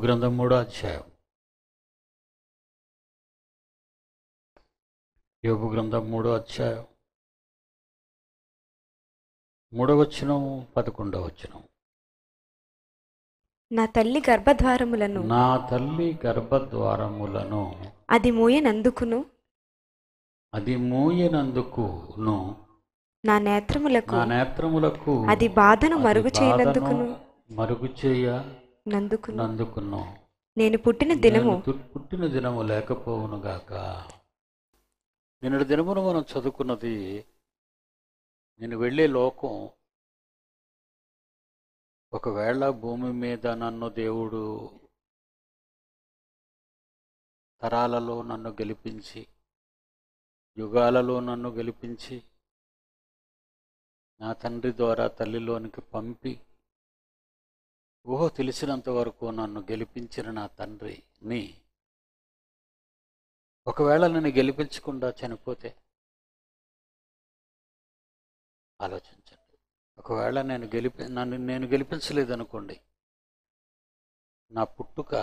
గ్రంథం మూడో అధ్యాయం యోగు గ్రంథం మూడో అధ్యాయం మూడో వచనం పదకొండో వచనం నా తల్లి గర్భద్వారములను నా తల్లి గర్భద్వారములను అది మూయనందుకును అది మూయనందుకును నా నేత్రములకు నా నేత్రములకు అది బాధను అది మరుగు చేయనందుకును బాధను మరుగు చేయ నందుకును నందుకును నేను పుట్టిన దినము నేను పు- పుట్టిన దినము లేకపోవును గాక నిన్నటి దినమున మనం చదువుకున్నది నేను వెళ్ళే లోకం ఒకవేళ భూమి మీద నన్ను దేవుడు తరాలలో నన్ను గెలిపించి యుగాలలో నన్ను గెలిపించి నా తండ్రి ద్వారా తల్లిలోనికి పంపి ఊహ తెలిసినంత వరకు నన్ను గెలిపించిన నా తండ్రిని ఒకవేళ నన్ను గెలిపించకుండా చనిపోతే ఆలోచించండి ఒకవేళ నేను గెలిపి నన్ను నేను గెలిపించలేదనుకోండి నా పుట్టుక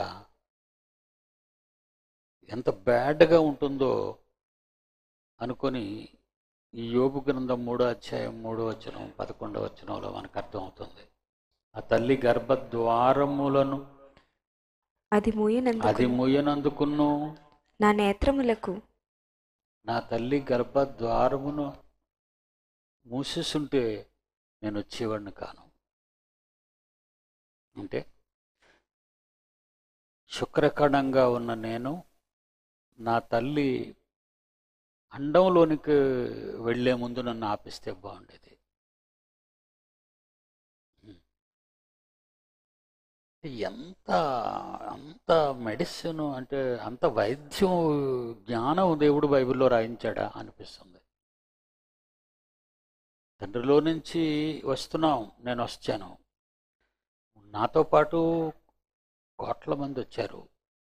ఎంత బ్యాడ్గా ఉంటుందో అనుకొని ఈ యోగు గ్రంథం మూడో అధ్యాయం మూడో వచనం పదకొండో వచనంలో మనకు అర్థమవుతుంది ఆ తల్లి గర్భద్వారములను అది అది మూయనందుకు మూయనందుకును నా నేత్రములకు నా తల్లి గర్భద్వారమును మూసేసుంటే నేను వచ్చేవాడిని కాను అంటే శుక్రకణంగా ఉన్న నేను నా తల్లి అండంలోనికి వెళ్ళే ముందు నన్ను ఆపిస్తే బాగుండేది ఎంత అంత మెడిసిన్ అంటే అంత వైద్యం జ్ఞానం దేవుడు బైబిల్లో రాయించాడా అనిపిస్తుంది తండ్రిలో నుంచి వస్తున్నాం నేను వచ్చాను నాతో పాటు కోట్ల మంది వచ్చారు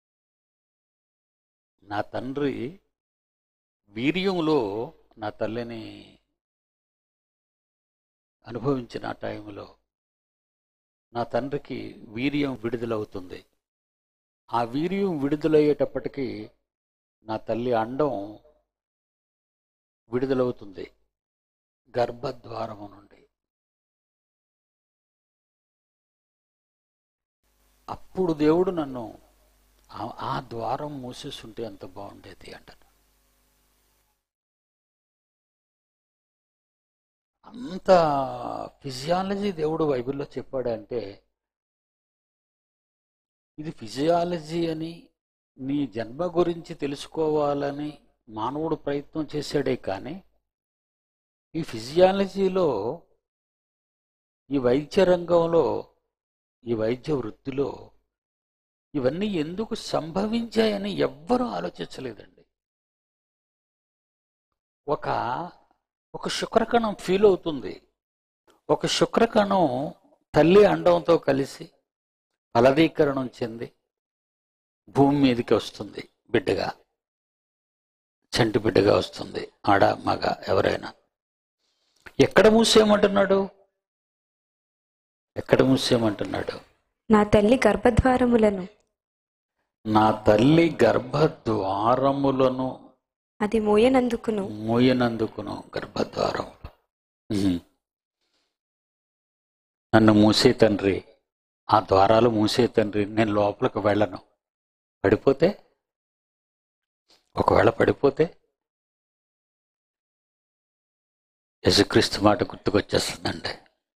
నా తండ్రి వీర్యంలో నా తల్లిని అనుభవించిన ఆ టైంలో నా తండ్రికి వీర్యం విడుదలవుతుంది ఆ వీర్యం విడుదలయ్యేటప్పటికీ నా తల్లి అండం విడుదలవుతుంది గర్భద్వారము నుండి అప్పుడు దేవుడు నన్ను ఆ- ఆ ద్వారం మూసేస్తుంటే ఎంత బాగుండేది అంటాను అంత ఫిజియాలజీ దేవుడు బైబిల్లో చెప్పాడంటే ఇది ఫిజియాలజీ అని నీ జన్మ గురించి తెలుసుకోవాలని మానవుడు ప్రయత్నం చేశాడే కానీ ఈ ఫిజియాలజీలో ఈ వైద్య రంగంలో ఈ వైద్య వృత్తిలో ఇవన్నీ ఎందుకు సంభవించాయని ఎవ్వరూ ఆలోచించలేదండి ఒక ఒక శుక్రకణం ఫీల్ అవుతుంది ఒక శుక్రకణం తల్లి అండంతో కలిసి ఫలదీకరణం చెంది భూమి మీదకి వస్తుంది బిడ్డగా చంటి బిడ్డగా వస్తుంది ఆడ మగ ఎవరైనా ఎక్కడ మూసేయమంటున్నాడు ఎక్కడ మూసేయమంటున్నాడు నా తల్లి గర్భద్వారములను నా తల్లి గర్భద్వారములను అది మూయనందుకును మూయనందుకును గర్భద్వారం ఉహుం. నన్ను మూసే తండ్రి ఆ ద్వారాలు మూసే తండ్రి నేను లోపలికి వెళ్ళను పడిపోతే ఒకవేళ పడిపోతే యశుక్రీస్తు మాట గుర్తుకొచ్చేస్తుందండి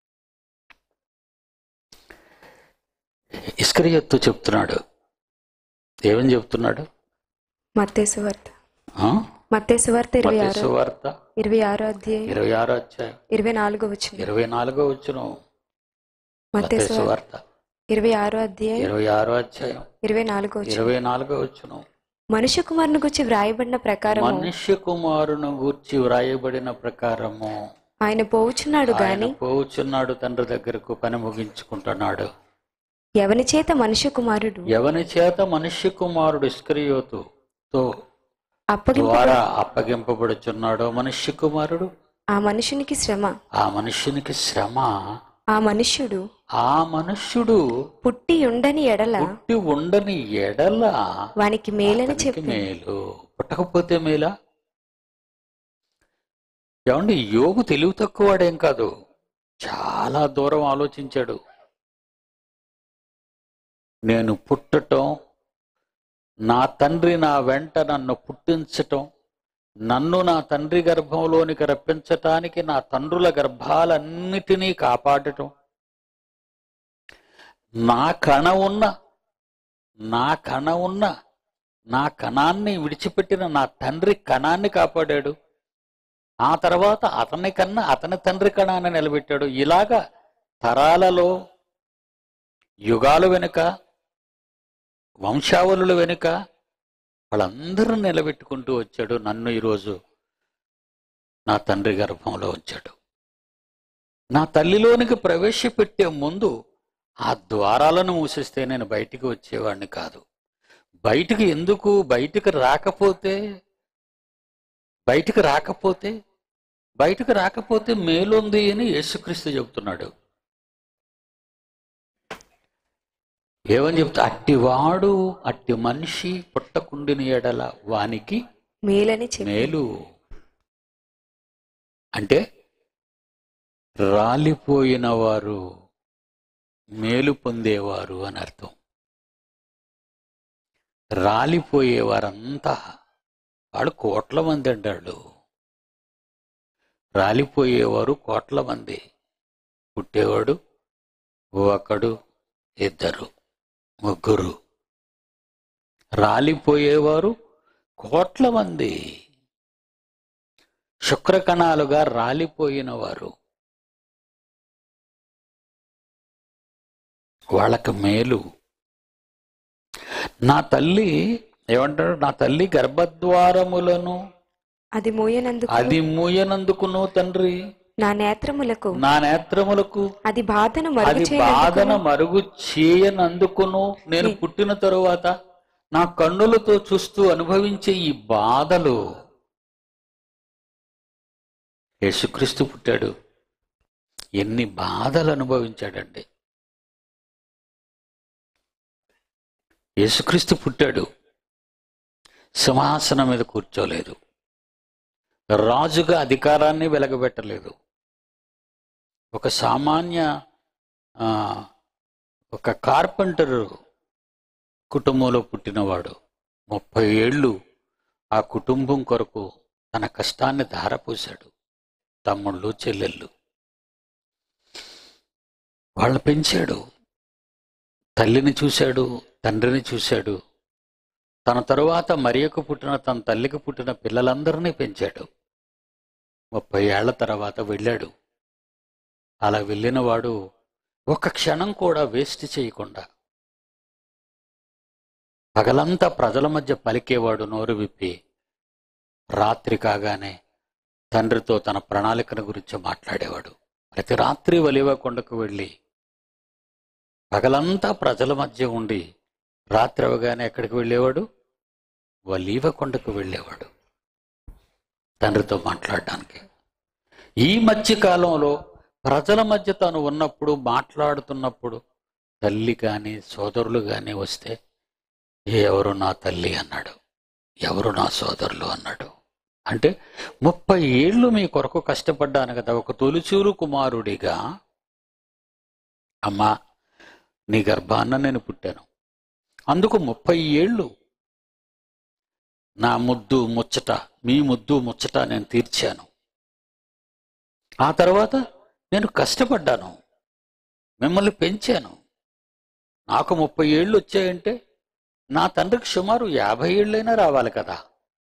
ఇస్కరియత్తు చెప్తున్నాడు ఏమని చెప్తున్నాడు మత్తేసు వార్త ఆ? మత్తేసు వార్త ఇరవై మత్తయి ఆరో సువార్త ఇరవై ఆరో అధ్యాయం ఇరవై ఆరో అధ్యాయం ఇరవై నాలుగో వచ్చింది ఇరవై నాలుగో వచ్చిన మత్తేసు వార్త వార్త ఇరవై ఆరో అధ్యాయం ఇరవై ఆరో అధ్యాయం ఇరవై నాలుగో వచ్చింది ఇరవై నాలుగో వచ్చిన మనుష్య కుమారుని గురించి వ్రాయబడిన ప్రకారం మనుష్య కుమారును గూర్చి వ్రాయబడిన ప్రకారము ఆయన పోవుచున్నాడు ఆయన గాని పోవుచున్నాడు తండ్రి దగ్గరకు పని ముగించుకుంటున్నాడు ఎవని చేత మనుష్య కుమారుడు ఎవని చేత మనుష్య కుమారుడు ఇస్కరియోతు తో అప్పగింప ద్వారా అప్పగింపబడుచున్నాడో మనుష్య కుమారుడు ఆ మనుషునికి శ్రమ ఆ మనుష్యునికి శ్రమ ఆ మనుష్యుడు ఆ మనుష్యుడు పుట్టి ఉండని ఎడల పుట్టి ఉండని ఎడల వానికి మేలని అతనికి చెప్పి మేలు పుట్టకపోతే మేలా ఏమండి యోగు తెలివి తక్కువవాడేం కాదు చాలా దూరం ఆలోచించాడు నేను పుట్టటం నా తండ్రి నా వెంట నన్ను పుట్టించటం నన్ను నా తండ్రి గర్భంలోనికి రప్పించటానికి నా తండ్రుల గర్భాలన్నిటినీ కాపాడటం నా కణ ఉన్న నా కణ ఉన్న నా కణాన్ని విడిచిపెట్టిన నా తండ్రి కణాన్ని కాపాడాడు ఆ తర్వాత అతని కన్నా అతని తండ్రి కణాన్ని నిలబెట్టాడు ఇలాగా తరాలలో యుగాల వెనుక వంశావళుల వెనుక వాళ్ళందరూ నిలబెట్టుకుంటూ వచ్చాడు నన్ను ఈరోజు నా తండ్రి గర్భంలో ఉంచాడు నా తల్లిలోనికి ప్రవేశపెట్టే ముందు ఆ ద్వారాలను మూసిస్తే నేను బయటికి వచ్చేవాడిని కాదు బయటికి ఎందుకు బయటికి రాకపోతే బయటికి రాకపోతే బయటికి రాకపోతే మేలుంది అని యేసుక్రీస్తు చెబుతున్నాడు ఏమని చెప్తా అట్టివాడు అట్టి మనిషి పుట్టకుండిన ఎడల వానికి మేలని చెప్పి మేలు అంటే రాలిపోయిన వారు మేలు పొందేవారు అని అర్థం రాలిపోయేవారంతా వాడు కోట్ల మంది అంటాడు రాలిపోయేవారు కోట్ల మంది పుట్టేవాడు ఒకడు ఇద్దరు ముగ్గురు రాలిపోయేవారు కోట్ల మంది శుక్రకణాలుగా రాలిపోయిన వారు వాళ్ళకి మేలు నా తల్లి ఏమంటాడు నా తల్లి గర్భద్వారములను అది మోయనందుకు అది మూయనందుకును తండ్రి నా నేత్రములకు నా నేత్రములకు అది బాధను మరుగు అది చేయనందుకు బాధన మరుగు చేయనందుకును నేను పుట్టిన తరువాత నా కన్నులతో చూస్తూ అనుభవించే ఈ బాధలు యేసుక్రీస్తు పుట్టాడు ఎన్ని బాధలు అనుభవించాడండి యేసుక్రీస్తు పుట్టాడు సింహాసనం మీద కూర్చోలేదు రాజుగా అధికారాన్ని వెలగబెట్టలేదు ఒక సామాన్య ఆ, ఒక కార్పెంటర్ కుటుంబంలో పుట్టినవాడు ముప్పై ఏళ్ళు ఆ కుటుంబం కొరకు తన కష్టాన్ని ధారపోశాడు తమ్ముళ్ళు చెల్లెళ్ళు వాళ్ళని పెంచాడు తల్లిని చూశాడు తండ్రిని చూశాడు తన తరువాత మరియకు పుట్టిన తన తల్లికి పుట్టిన పిల్లలందరినీ పెంచాడు ముప్పై ఏళ్ల తర్వాత వెళ్ళాడు అలా వెళ్ళిన వాడు ఒక క్షణం కూడా వేస్ట్ చేయకుండా పగలంతా ప్రజల మధ్య పలికేవాడు నోరు విప్పి రాత్రి కాగానే తండ్రితో తన ప్రణాళికల గురించి మాట్లాడేవాడు ప్రతి రాత్రి వలివ కొండకు వెళ్ళి పగలంతా ప్రజల మధ్య ఉండి రాత్రి అవగానే ఎక్కడికి వెళ్ళేవాడు వలీవ కొండకు వెళ్ళేవాడు తండ్రితో మాట్లాడడానికి ఈ మధ్య కాలంలో ప్రజల మధ్య తాను ఉన్నప్పుడు మాట్లాడుతున్నప్పుడు తల్లి కానీ సోదరులు కానీ వస్తే ఎవరు నా తల్లి అన్నాడు ఎవరు నా సోదరులు అన్నాడు అంటే ముప్పై ఏళ్ళు మీ కొరకు కష్టపడ్డాను కదా ఒక తొలిచూరు కుమారుడిగా అమ్మా నీ గర్భాన్న నేను పుట్టాను అందుకు ముప్పై ఏళ్ళు నా ముద్దు ముచ్చట మీ ముద్దు ముచ్చట నేను తీర్చాను ఆ తర్వాత నేను కష్టపడ్డాను మిమ్మల్ని పెంచాను నాకు ముప్పై ఏళ్ళు వచ్చాయంటే నా తండ్రికి సుమారు యాభై ఏళ్ళైనా రావాలి కదా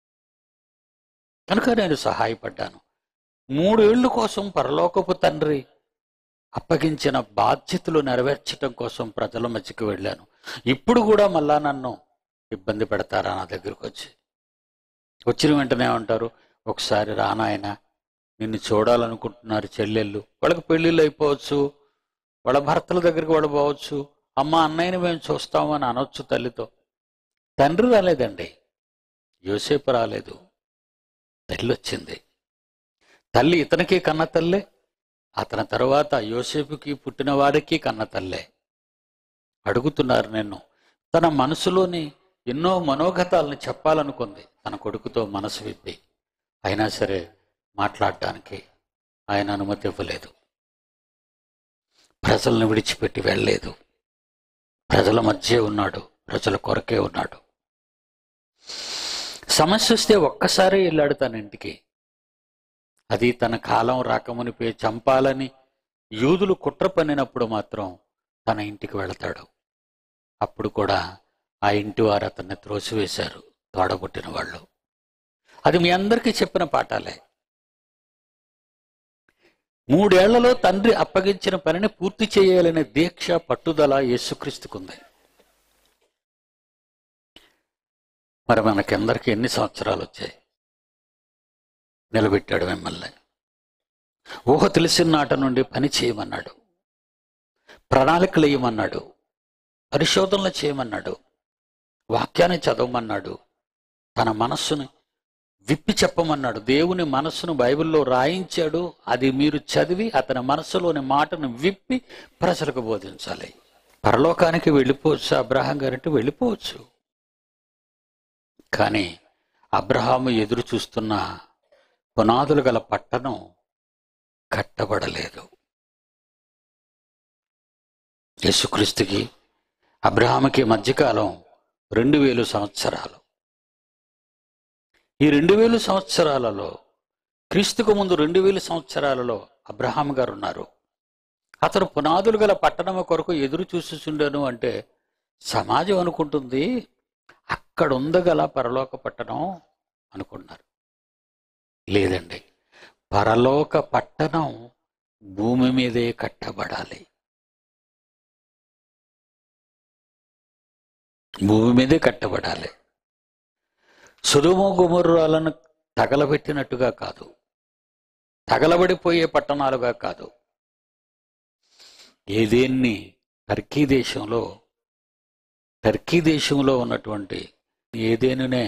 కనుక నేను సహాయపడ్డాను మూడేళ్ల కోసం పరలోకపు తండ్రి అప్పగించిన బాధ్యతలు నెరవేర్చడం కోసం ప్రజల మధ్యకి వెళ్ళాను ఇప్పుడు కూడా మళ్ళా నన్ను ఇబ్బంది పెడతారా నా దగ్గరకు వచ్చి వచ్చిన వెంటనే ఏమంటారు ఒకసారి రానాయన నిన్ను చూడాలనుకుంటున్నారు చెల్లెళ్ళు వాళ్ళకి పెళ్ళిళ్ళు అయిపోవచ్చు వాళ్ళ భర్తల దగ్గరికి వాళ్ళు పోవచ్చు అమ్మ అన్నయ్యని మేము చూస్తామని అనొచ్చు తల్లితో తండ్రి రాలేదండి యోసేపు రాలేదు తల్లి వచ్చింది తల్లి ఇతనికి కన్న తల్లే అతని తరువాత యోసేపుకి పుట్టిన వారికి కన్న తల్లే అడుగుతున్నారు నిన్ను తన మనసులోని ఎన్నో మనోగతాలను చెప్పాలనుకుంది తన కొడుకుతో మనసు విప్పి అయినా సరే మాట్లాడడానికి ఆయన అనుమతి ఇవ్వలేదు ప్రజలను విడిచిపెట్టి వెళ్ళలేదు ప్రజల మధ్య ఉన్నాడు ప్రజల కొరకే ఉన్నాడు సమస్య వస్తే ఒక్కసారి వెళ్ళాడు తన ఇంటికి అది తన కాలం రాకమునిపే చంపాలని యూదులు కుట్ర పన్నినప్పుడు మాత్రం తన ఇంటికి వెళతాడు అప్పుడు కూడా ఆ ఇంటి వారు అతన్ని త్రోసివేశారు తోడబుట్టిన వాళ్ళు అది మీ అందరికీ చెప్పిన పాఠాలే మూడేళ్లలో తండ్రి అప్పగించిన పనిని పూర్తి చేయాలనే దీక్ష పట్టుదల యేసుక్రీస్తుకుంది మరి మనకందరికి ఎన్ని సంవత్సరాలు వచ్చాయి నిలబెట్టాడు మిమ్మల్ని ఊహ తెలిసిన నాట నుండి పని చేయమన్నాడు ప్రణాళికలు వేయమన్నాడు పరిశోధనలు చేయమన్నాడు వాక్యాన్ని చదవమన్నాడు తన మనస్సుని విప్పి చెప్పమన్నాడు దేవుని మనస్సును బైబిల్లో రాయించాడు అది మీరు చదివి అతని మనస్సులోని మాటను విప్పి ప్రజలకు బోధించాలి పరలోకానికి వెళ్ళిపోవచ్చు అబ్రహాం గారంటే వెళ్ళిపోవచ్చు కానీ అబ్రహాము ఎదురు చూస్తున్న పునాదులు గల పట్టణం కట్టబడలేదు యేసుక్రీస్తుకి అబ్రహాముకి మధ్యకాలం రెండు వేలు సంవత్సరాలు ఈ రెండు వేలు సంవత్సరాలలో క్రీస్తుకు ముందు రెండు వేలు సంవత్సరాలలో అబ్రహాం గారు ఉన్నారు అతను పునాదులు గల పట్టణము కొరకు ఎదురు చూసుచుండను అంటే సమాజం అనుకుంటుంది అక్కడ ఉందగల పరలోక పట్టణం అనుకున్నారు లేదండి పరలోక పట్టణం భూమి మీదే కట్టబడాలి భూమి మీదే కట్టబడాలి సుధుమ గుమర్రాలను తగలబెట్టినట్టుగా కాదు తగలబడిపోయే పట్టణాలుగా కాదు ఏదేన్ని టర్కీ దేశంలో టర్కీ దేశంలో ఉన్నటువంటి ఏదేనునే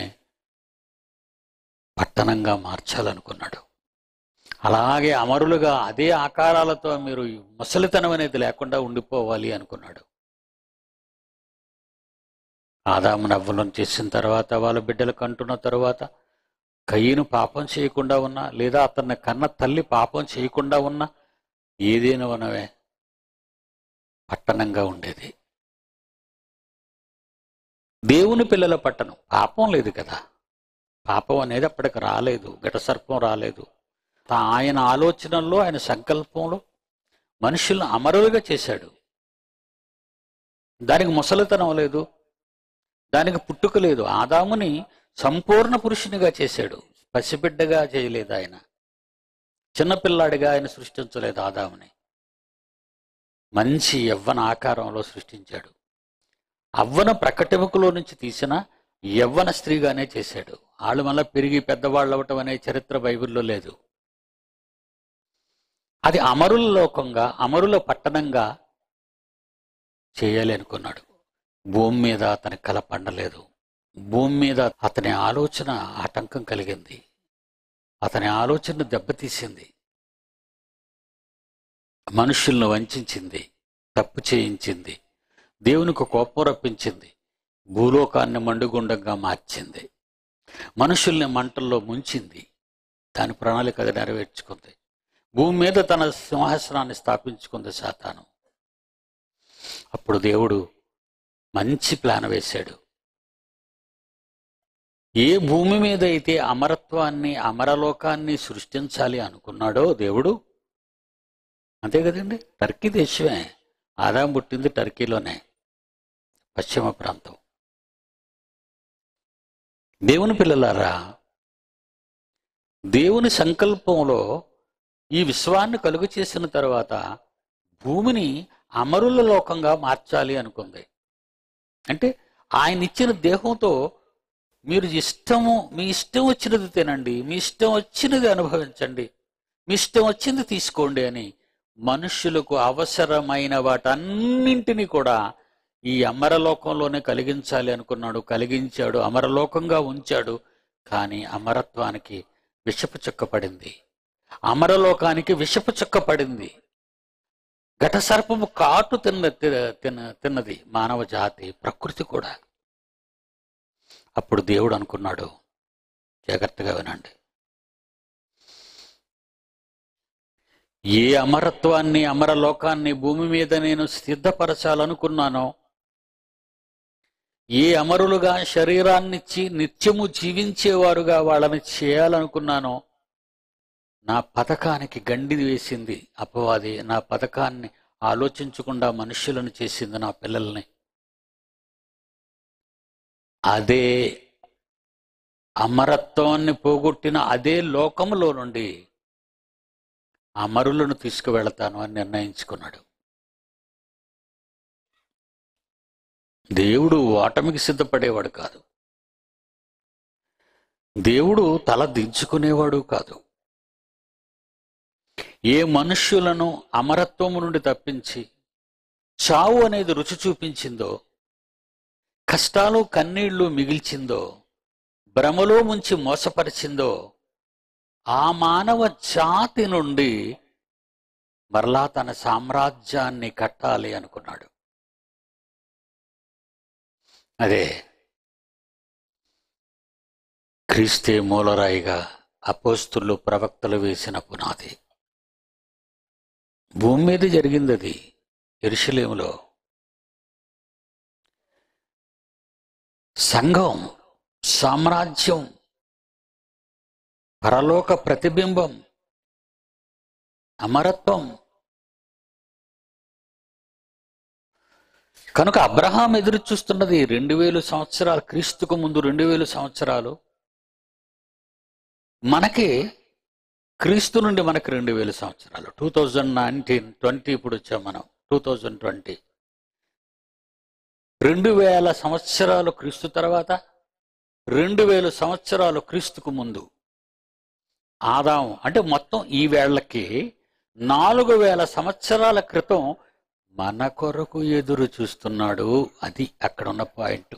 పట్టణంగా మార్చాలనుకున్నాడు అలాగే అమరులుగా అదే ఆకారాలతో మీరు ముసలితనం అనేది లేకుండా ఉండిపోవాలి అనుకున్నాడు ఆదాము నవ్వులను చేసిన తర్వాత వాళ్ళ బిడ్డలు కంటున్న తర్వాత కయ్యను పాపం చేయకుండా ఉన్నా లేదా అతన్ని కన్న తల్లి పాపం చేయకుండా ఉన్నా ఏదైనా వనవే పట్టణంగా ఉండేది దేవుని పిల్లల పట్టణం పాపం లేదు కదా పాపం అనేది అప్పటికి రాలేదు ఘటసర్పం రాలేదు తా- ఆయన ఆలోచనల్లో ఆయన సంకల్పంలో మనుషులను అమరులుగా చేశాడు దానికి ముసలితనం లేదు దానికి పుట్టుక లేదు ఆదాముని సంపూర్ణ పురుషునిగా చేశాడు పసిబిడ్డగా చేయలేదు ఆయన చిన్నపిల్లాడిగా ఆయన సృష్టించలేదు ఆదాముని మంచి యవ్వన ఆకారంలో సృష్టించాడు అవ్వన ప్రకటముకలో నుంచి తీసిన యవ్వన స్త్రీగానే చేశాడు వాళ్ళు మళ్ళా పెరిగి పెద్దవాళ్ళు అవటం అనే చరిత్ర బైబిల్లో లేదు అది అమరుల లోకంగా అమరుల పట్టణంగా చేయాలి అనుకున్నాడు భూమి మీద అతని కల పండలేదు భూమి మీద అతని ఆలోచన ఆటంకం కలిగింది అతని ఆలోచన దెబ్బతీసింది మనుషులను వంచింది తప్పు చేయించింది దేవునికి కోపం రప్పించింది భూలోకాన్ని మండుగుండంగా మార్చింది మనుషుల్ని మంటల్లో ముంచింది దాని ప్రణాళిక అది నెరవేర్చుకుంది భూమి మీద తన సింహాసనాన్ని స్థాపించుకుంది సాతాను అప్పుడు దేవుడు మంచి ప్లాన్ వేశాడు ఏ భూమి మీద అయితే అమరత్వాన్ని అమరలోకాన్ని సృష్టించాలి అనుకున్నాడో దేవుడు అంతే కదండి టర్కీ దేశమే ఆదాం పుట్టింది టర్కీలోనే పశ్చిమ ప్రాంతం దేవుని పిల్లలారా దేవుని సంకల్పంలో ఈ విశ్వాన్ని కలుగు చేసిన తర్వాత భూమిని అమరుల లోకంగా మార్చాలి అనుకుంది అంటే ఆయన ఇచ్చిన దేహంతో మీరు ఇష్టము మీ ఇష్టం వచ్చినది తినండి మీ ఇష్టం వచ్చినది అనుభవించండి మీ ఇష్టం వచ్చింది తీసుకోండి అని మనుష్యులకు అవసరమైన వాటన్నింటినీ కూడా ఈ అమరలోకంలోనే కలిగించాలి అనుకున్నాడు కలిగించాడు అమరలోకంగా ఉంచాడు కానీ అమరత్వానికి విషపు చుక్క పడింది అమరలోకానికి విషపు చుక్క పడింది ఘట సర్పము కాటు తిన్న తి- తిన్న తిన్నది మానవ జాతి ప్రకృతి కూడా అప్పుడు దేవుడు అనుకున్నాడు జాగ్రత్తగా వినండి ఏ అమరత్వాన్ని అమరలోకాన్ని భూమి మీద నేను సిద్ధపరచాలనుకున్నానో ఏ అమరులుగా శరీరాన్నిచ్చి నిత్యము జీవించేవారుగా వాళ్ళని చేయాలనుకున్నానో నా పథకానికి గండి వేసింది అపవాది నా పథకాన్ని ఆలోచించకుండా మనుష్యులను చేసింది నా పిల్లల్ని అదే అమరత్వాన్ని పోగొట్టిన అదే లోకములో నుండి అమరులను తీసుకువెళతాను అని నిర్ణయించుకున్నాడు దేవుడు ఓటమికి సిద్ధపడేవాడు కాదు దేవుడు తల దించుకునేవాడు కాదు ఏ మనుష్యులను అమరత్వము నుండి తప్పించి చావు అనేది రుచి చూపించిందో కష్టాలు కన్నీళ్లు మిగిల్చిందో భ్రమలో ముంచి మోసపరిచిందో ఆ మానవ జాతి నుండి మరలా తన సామ్రాజ్యాన్ని కట్టాలి అనుకున్నాడు అదే క్రీస్తే మూలరాయిగా అపోస్తులు ప్రవక్తలు వేసిన పునాది భూమి మీద జరిగింది అది ఎరుషలేములో సంఘం సామ్రాజ్యం పరలోక ప్రతిబింబం అమరత్వం కనుక అబ్రహాం ఎదురు చూస్తున్నది రెండు వేలు సంవత్సరాలు క్రీస్తుకు ముందు రెండు వేలు సంవత్సరాలు మనకి క్రీస్తు నుండి మనకి రెండు వేల సంవత్సరాలు టూ థౌజండ్ నైన్టీన్ ట్వంటీ ఇప్పుడు వచ్చాం మనం టూ థౌజండ్ ట్వంటీ రెండు వేల సంవత్సరాలు క్రీస్తు తర్వాత రెండు వేల సంవత్సరాలు క్రీస్తుకు ముందు ఆదాం అంటే మొత్తం ఈ వేళ్లకి నాలుగు వేల సంవత్సరాల క్రితం మన కొరకు ఎదురు చూస్తున్నాడు అది అక్కడ ఉన్న పాయింట్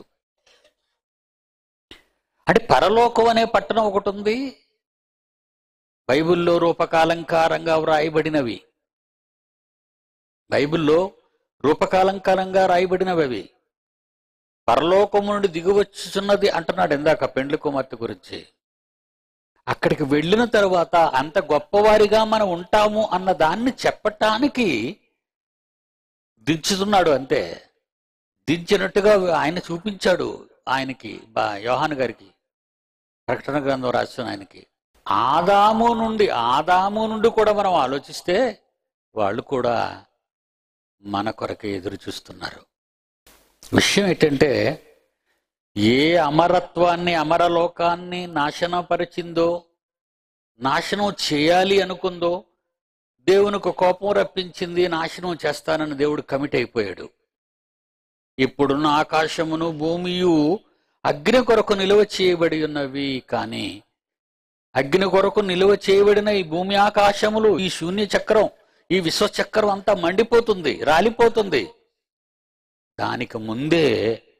అంటే పరలోకం అనే పట్టణం ఒకటి ఉంది బైబిల్లో రూపకాలంకారంగా వ్రాయబడినవి బైబిల్లో రూపకాలంకారంగా రాయబడినవి అవి పరలోకము నుండి దిగువచ్చుచున్నది అంటున్నాడు ఇందాక పెండ్లి కుమార్తె గురించి అక్కడికి వెళ్ళిన తర్వాత అంత గొప్పవారిగా మనం ఉంటాము అన్న దాన్ని చెప్పటానికి దించుతున్నాడు అంతే దించినట్టుగా ఆయన చూపించాడు ఆయనకి బా యోహాన్ గారికి ప్రకటన గ్రంథం రాసిన ఆయనకి ఆదాము నుండి ఆదాము నుండి కూడా మనం ఆలోచిస్తే వాళ్ళు కూడా మన కొరకే ఎదురు చూస్తున్నారు విషయం ఏంటంటే ఏ అమరత్వాన్ని అమరలోకాన్ని నాశనపరిచిందో నాశనం చేయాలి అనుకుందో దేవునికి కోపం రప్పించింది నాశనం చేస్తానని దేవుడు కమిట్ అయిపోయాడు ఇప్పుడున్న ఆకాశమును భూమియు అగ్ని కొరకు నిలువ చేయబడి ఉన్నవి కానీ అగ్ని కొరకు నిలువ చేయబడిన ఈ భూమి ఆకాశములు ఈ శూన్య చక్రం ఈ విశ్వచక్రం అంతా మండిపోతుంది రాలిపోతుంది దానికి ముందే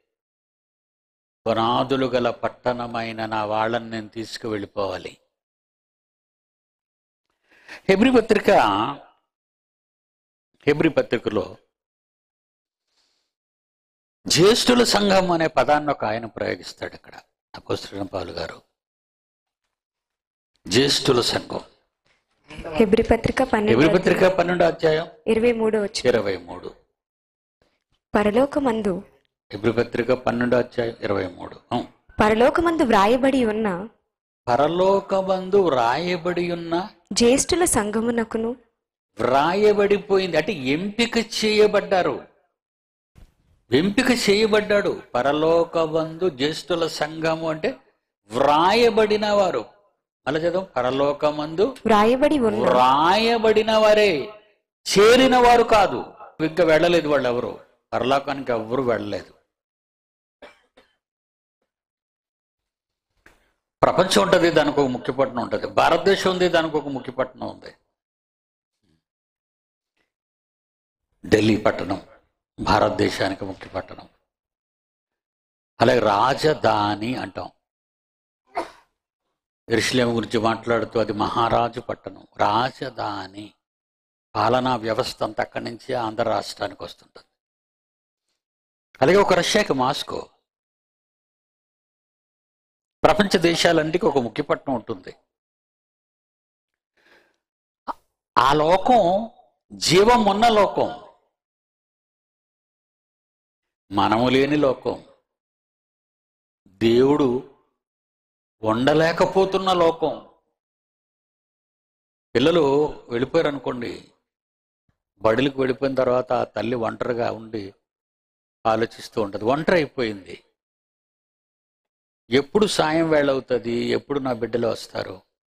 పునాదులు గల పట్టణమైన నా వాళ్ళని నేను తీసుకువెళ్ళిపోవాలి హెబ్రి పత్రిక హెబ్రి పత్రికలో జ్యేష్ఠుల సంఘం అనే పదాన్ని ఒక ఆయన ప్రయోగిస్తాడు ఇక్కడ అపోస్తున్న పాలు గారు జ్యేష్ఠుల సంఘం హెబ్రి పత్రిక హెబ్రి పన్నెండు పత్రిక పన్నెండు అధ్యాయం ఇరవై మూడో వచ్చి ఇరవై మూడు పరలోకమందు హెబ్రి పత్రిక పన్నెండు అధ్యాయం ఇరవై మూడు ఉం. పరలోకమందు వ్రాయబడి ఉన్న పరలోకమందు వ్రాయబడి ఉన్న జ్యేష్ఠుల సంఘమునకును వ్రాయబడిపోయింది అంటే ఎంపిక చేయబడ్డారు ఎంపిక చేయబడ్డాడు పరలోకబంధు జ్యేష్ఠుల సంఘము అంటే వ్రాయబడిన వారు అలా చదువు పరలోకమందు వ్రాయబడి ఉన్న వ్రాయబడిన వారే చేరిన వారు కాదు ఇంకా వెళ్ళలేదు వాళ్ళు ఎవరు పరలోకానికి ఎవరు వెళ్ళలేదు ప్రపంచం ఉంటుంది దానికి ఒక ముఖ్యపట్నం ఉంటుంది భారతదేశం ఉంది దానికి ఒక ముఖ్యపట్నం ఉంది ఢిల్లీ పట్టణం భారతదేశానికి ముఖ్య పట్టణం అలాగే రాజధాని అంటాం ఎరుషలేం గురించి మాట్లాడుతూ అది మహారాజు పట్టణం రాజధాని పాలనా వ్యవస్థ అంతా అక్కడి నుంచి ఆంధ్ర రాష్ట్రానికి వస్తుంటుంది అలాగే ఒక రష్యాకి మాస్కో ప్రపంచ దేశాలన్నిటికీ ఒక ముఖ్య పట్టణం ఉంటుంది ఆ లోకం జీవం ఉన్న లోకం మనము లేని లోకం దేవుడు ఉండలేకపోతున్న లోకం పిల్లలు వెళ్ళిపోయారు అనుకోండి బడులకు వెళ్ళిపోయిన తర్వాత ఆ తల్లి ఒంటరిగా ఉండి ఆలోచిస్తూ ఉంటుంది ఒంటరి అయిపోయింది ఎప్పుడు సాయం వేళ అవుతుంది ఎప్పుడు నా బిడ్డలు వస్తారు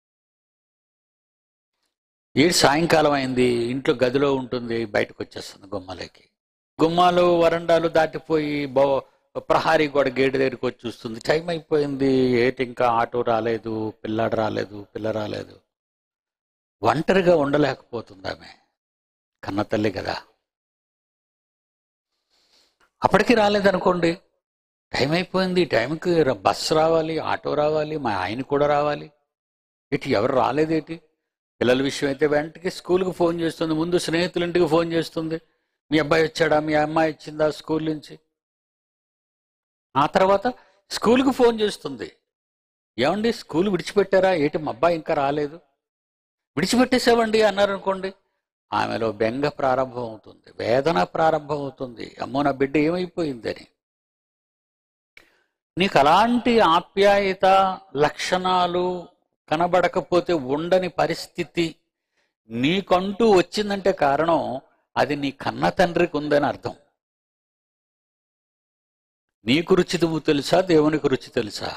ఏ సాయంకాలం అయింది ఇంట్లో గదిలో ఉంటుంది బయటకు వచ్చేస్తుంది గుమ్మలకి గుమ్మాలు వరండాలు దాటిపోయి బో ప్రహారీ కూడా గేటు దగ్గరికి వచ్చి చూస్తుంది టైం అయిపోయింది ఏటి ఇంకా ఆటో రాలేదు పిల్లాడు రాలేదు పిల్ల రాలేదు ఒంటరిగా ఉండలేకపోతుంది ఆమె కన్న తల్లి కదా అప్పటికి రాలేదనుకోండి టైం అయిపోయింది టైంకి ర- బస్సు రావాలి ఆటో రావాలి మా ఆయన కూడా రావాలి ఇటు ఎవరు రాలేదేటి పిల్లల విషయం అయితే వెంటనే స్కూల్కి ఫోన్ చేస్తుంది ముందు స్నేహితుల ఇంటికి ఫోన్ చేస్తుంది మీ అబ్బాయి వచ్చాడా మీ అమ్మాయి వచ్చిందా స్కూల్ నుంచి ఆ తర్వాత స్కూల్కి ఫోన్ చేస్తుంది ఏమండి స్కూల్ విడిచిపెట్టారా ఏటి మా అబ్బాయి ఇంకా రాలేదు విడిచిపెట్టేసావండి అన్నారు అనుకోండి ఆమెలో బెంగ ప్రారంభం అవుతుంది వేదన ప్రారంభం అవుతుంది అమ్మో నా బిడ్డ ఏమైపోయిందని నీకు అలాంటి ఆప్యాయత లక్షణాలు కనబడకపోతే ఉండని పరిస్థితి నీకంటూ వచ్చిందంటే కారణం అది నీ కన్న తండ్రికి ఉందని అర్థం నీకు రుచి నువ్వు తెలుసా దేవునికి రుచి తెలుసా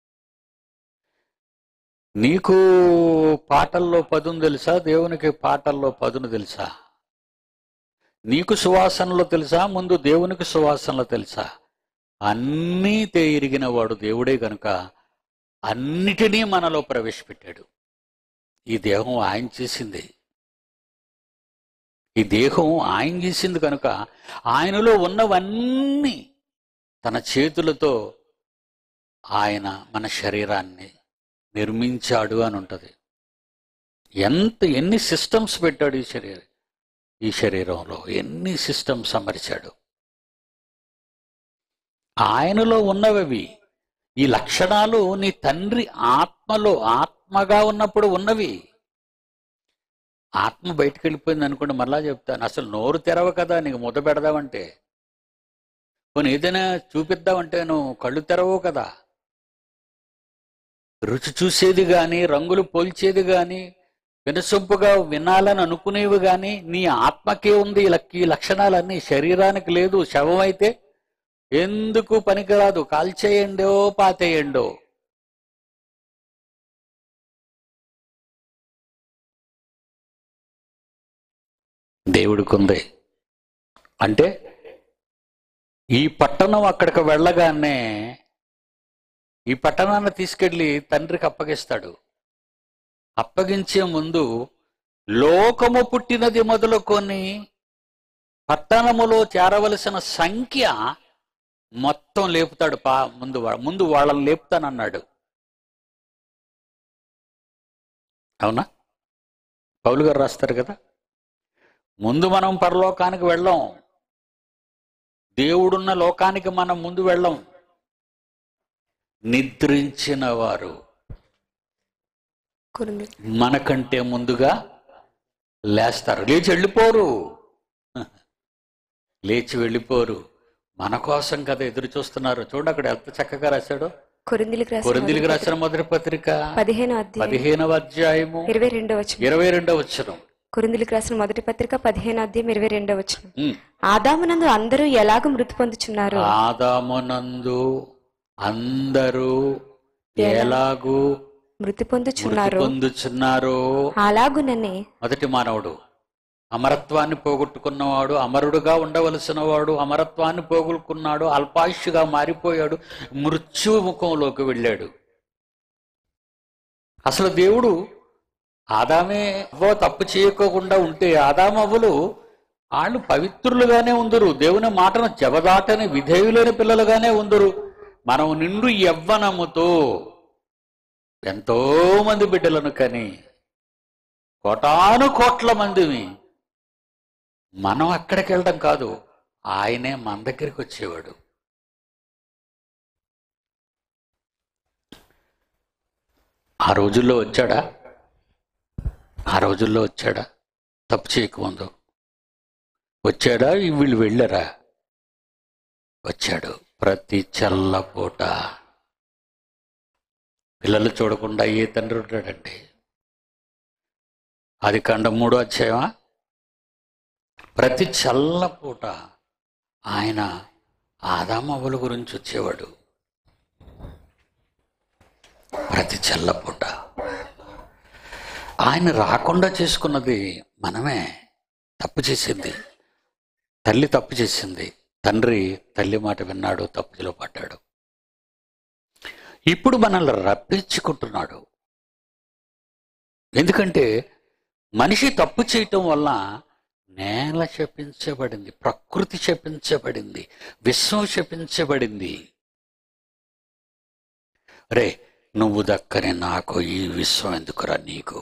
నీకు పాటల్లో పదును తెలుసా దేవునికి పాటల్లో పదును తెలుసా నీకు సువాసనలో తెలుసా ముందు దేవునికి సువాసనలో తెలుసా అన్నీ ఎరిగిన వాడు దేవుడే గనుక అన్నిటినీ మనలో ప్రవేశపెట్టాడు ఈ దేహం ఆయన చేసింది ఈ దేహం ఆయన చేసింది కనుక ఆయనలో ఉన్నవన్నీ తన చేతులతో ఆయన మన శరీరాన్ని నిర్మించాడు అని ఉంటుంది ఎంత ఎన్ని సిస్టమ్స్ పెట్టాడు ఈ శరీరం ఈ శరీరంలో ఎన్ని సిస్టమ్స్ అమర్చాడు ఆయనలో ఉన్నవి ఈ లక్షణాలు నీ తండ్రి ఆత్మలో ఆత్మగా ఉన్నప్పుడు ఉన్నవి ఆత్మ బయటకు వెళ్ళిపోయింది అనుకోండి మళ్ళా చెప్తాను అసలు నోరు తెరవ కదా నీకు ముద్ద పెడదామంటే కొన్ని ఏదైనా చూపిద్దామంటే నువ్వు కళ్ళు తెరవవు కదా రుచి చూసేది గాని రంగులు పోల్చేది గాని వినసొంపుగా వినాలని అనుకునేవి గాని నీ ఆత్మకే ఉంది ఈ లక్- ఈ లక్షణాలన్నీ శరీరానికి లేదు శవం అయితే ఎందుకు పనికిరాదు కాల్చేయండో పాతేయండో దేవుడికి ఉంది అంటే ఈ పట్టణం అక్కడికి వెళ్ళగానే ఈ పట్టణాన్ని తీసుకెళ్లి తండ్రికి అప్పగిస్తాడు అప్పగించే ముందు లోకము పుట్టినది మొదలుకొని పట్టణములో చేరవలసిన సంఖ్య మొత్తం లేపుతాడు పా ముందు వా- ముందు వాళ్ళని లేపుతానన్నాడు అవునా పౌలు గారు రాస్తారు కదా ముందు మనం పరలోకానికి వెళ్ళాం దేవుడున్న లోకానికి మనం ముందు వెళ్ళాం నిద్రించిన వారు కురుంది మనకంటే ముందుగా లేస్తారు లేచి వెళ్ళిపోరు లేచి వెళ్ళిపోరు మన కోసం కదా ఎదురు చూస్తున్నారు చూడు అక్కడ ఎంత చక్కగా రాశాడు కొరిందిలికి రాసిన కొరిందిలికి మొదటి రాసిన మొదటి పత్రిక పదిహేను అధ్యాయం పదిహేనవ అధ్యాయము ఇరవై రెండో వచనం ఇరవై రెండవ వచ్చరం కొరిందిలికి రాసిన మొదటి పత్రిక పదిహేను అధ్యాయం ఇరవై రెండో వచనం ఆదామునందు అందరూ ఎలాగ మృతి పొందుచున్నారు ఆదామునందు అందరూ ఎలాగూ మృతి మృతి పొందుచున్నారు పొందుచున్నారో అలాగుననే మొదటి మానవుడు అమరత్వాన్ని పోగొట్టుకున్నవాడు అమరుడుగా ఉండవలసిన వాడు అమరత్వాన్ని పోగొట్టుకున్నాడు అల్పాయుష్గా మారిపోయాడు మృత్యు ముఖంలోకి వెళ్ళాడు అసలు దేవుడు ఆదామే అవ్వ తప్పు చేయకోకుండా ఉంటే ఆదామవ్వలు వాళ్ళు పవిత్రులుగానే ఉందరు దేవుని మాటను జబదాటని విధేయులైన పిల్లలుగానే ఉందరు మనం నిండు యవ్వనముతో ఎంతో మంది బిడ్డలను కని కోటాను కోట్ల మందిని మనం అక్కడికి వెళ్ళడం కాదు ఆయనే మన దగ్గరికి వచ్చేవాడు ఆ రోజుల్లో వచ్చాడా ఆ రోజుల్లో వచ్చాడా తప్పు చేయకముందు వచ్చాడా వీళ్ళు వెళ్ళారా వచ్చాడు ప్రతి చల్లపూట పిల్లలు చూడకుండా ఏ తండ్రి ఉంటాడండి అది కండ మూడో అధ్యాయమా ప్రతి చల్లపూట ఆయన ఆదామవ్వల గురించి వచ్చేవాడు ప్రతి చల్లపూట ఆయన రాకుండా చేసుకున్నది మనమే తప్పు చేసింది తల్లి తప్పు చేసింది తండ్రి తల్లి మాట విన్నాడు తప్పులో పడ్డాడు ఇప్పుడు మనల్ని రప్పించుకుంటున్నాడు ఎందుకంటే మనిషి తప్పు చేయటం వల్ల నేల శపించబడింది ప్రకృతి శపించబడింది విశ్వం శపించబడింది రే నువ్వు దక్కని నాకు ఈ విశ్వం ఎందుకురా నీకు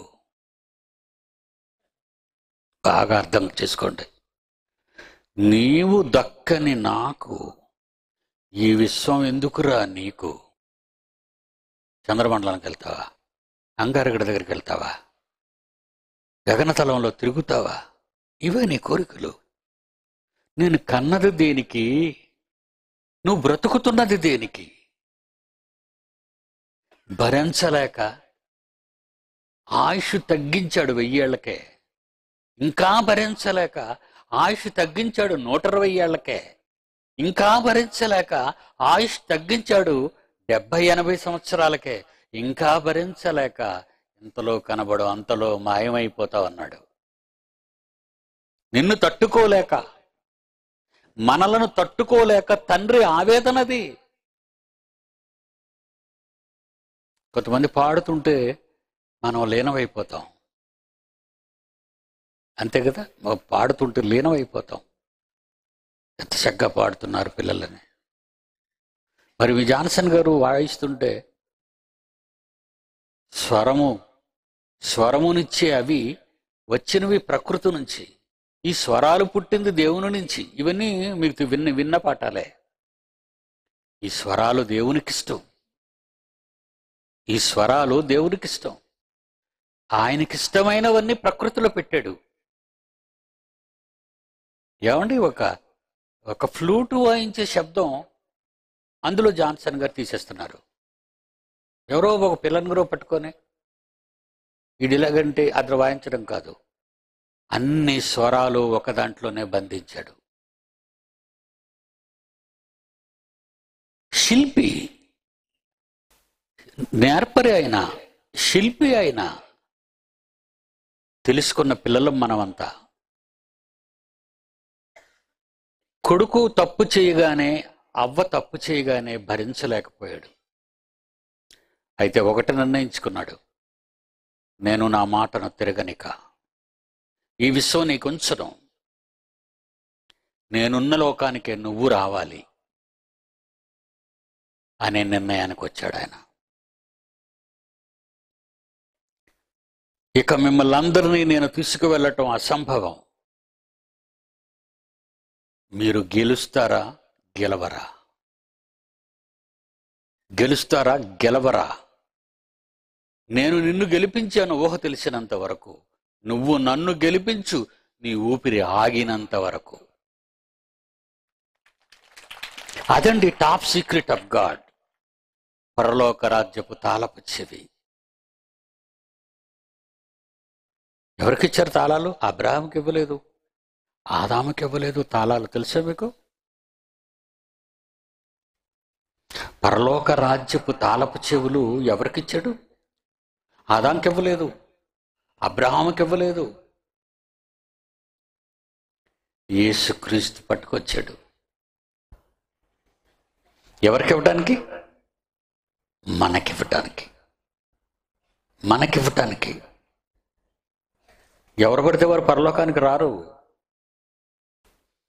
బాగా అర్థం చేసుకోండి నీవు దక్కని నాకు ఈ విశ్వం ఎందుకురా నీకు చంద్రమండలానికి వెళ్తావా అంగారగడ దగ్గరికి వెళ్తావా గగనతలంలో తిరుగుతావా ఇవే నీ కోరికలు నేను కన్నది దేనికి నువ్వు బ్రతుకుతున్నది దేనికి భరించలేక ఆయుష్ తగ్గించాడు వెయ్యేళ్లకే ఇంకా భరించలేక ఆయుష్ తగ్గించాడు నూట ఇరవై ఏళ్లకే ఇంకా భరించలేక ఆయుష్ తగ్గించాడు డెబ్బై ఎనభై సంవత్సరాలకే ఇంకా భరించలేక ఇంతలో కనబడు అంతలో మాయమైపోతావు అన్నాడు నిన్ను తట్టుకోలేక మనలను తట్టుకోలేక తండ్రి ఆవేదనది కొంతమంది పాడుతుంటే మనం లీనమైపోతాం అంతే కదా మనం పాడుతుంటే లీనమైపోతాం ఎంత చక్కగా పాడుతున్నారు పిల్లలని మరి మీ జాన్సన్ గారు వాయిస్తుంటే స్వరము స్వరమునిచ్చే అవి వచ్చినవి ప్రకృతి నుంచి ఈ స్వరాలు పుట్టింది దేవుని నుంచి ఇవన్నీ మీకు విన్న విన్న పాఠాలే ఈ స్వరాలు దేవునికి ఇష్టం ఈ స్వరాలు దేవునికి ఇష్టం ఆయనకి ఇష్టమైనవన్నీ ప్రకృతిలో పెట్టాడు ఏమండి ఒక ఒక ఫ్లూటు వాయించే శబ్దం అందులో జాన్సన్ గారు తీసేస్తున్నారు ఎవరో ఒక పిల్లని కూడా పట్టుకొని ఇడిలాగంటే అతను వాయించడం కాదు అన్ని స్వరాలు ఒక దాంట్లోనే బంధించాడు శిల్పి నేర్పరి అయిన శిల్పి అయిన తెలుసుకున్న పిల్లలం మనమంతా కొడుకు తప్పు చేయగానే అవ్వ తప్పు చేయగానే భరించలేకపోయాడు అయితే ఒకటి నిర్ణయించుకున్నాడు నేను నా మాటను తిరగనిక ఈ విశ్వం నీకు ఉంచడం నేనున్న లోకానికే నువ్వు రావాలి అనే నిర్ణయానికి వచ్చాడు ఆయన ఇక మిమ్మల్ని అందరినీ నేను తీసుకువెళ్ళటం అసంభవం మీరు గెలుస్తారా గెలవరా గెలుస్తారా గెలవరా నేను నిన్ను గెలిపించాను ఊహ తెలిసినంత వరకు నువ్వు నన్ను గెలిపించు నీ ఊపిరి ఆగినంత వరకు అదండి టాప్ సీక్రెట్ ఆఫ్ గాడ్ పరలోక రాజ్యపు తాళపు చెవి ఎవరికిచ్చారు తాళాలు అబ్రాహాంకి ఇవ్వలేదు ఆదాముకి ఇవ్వలేదు తాళాలు తెలుసా మీకు పరలోక రాజ్యపు తాళపు చెవులు ఎవరికిచ్చాడు ఆదాంకి ఇవ్వలేదు అబ్రహాముకి ఇవ్వలేదు యేసుక్రీస్తు పట్టుకొచ్చాడు ఎవరికి ఇవ్వడానికి మనకివ్వటానికి మనకివ్వటానికి ఎవరు పడితే వారు పరలోకానికి రారు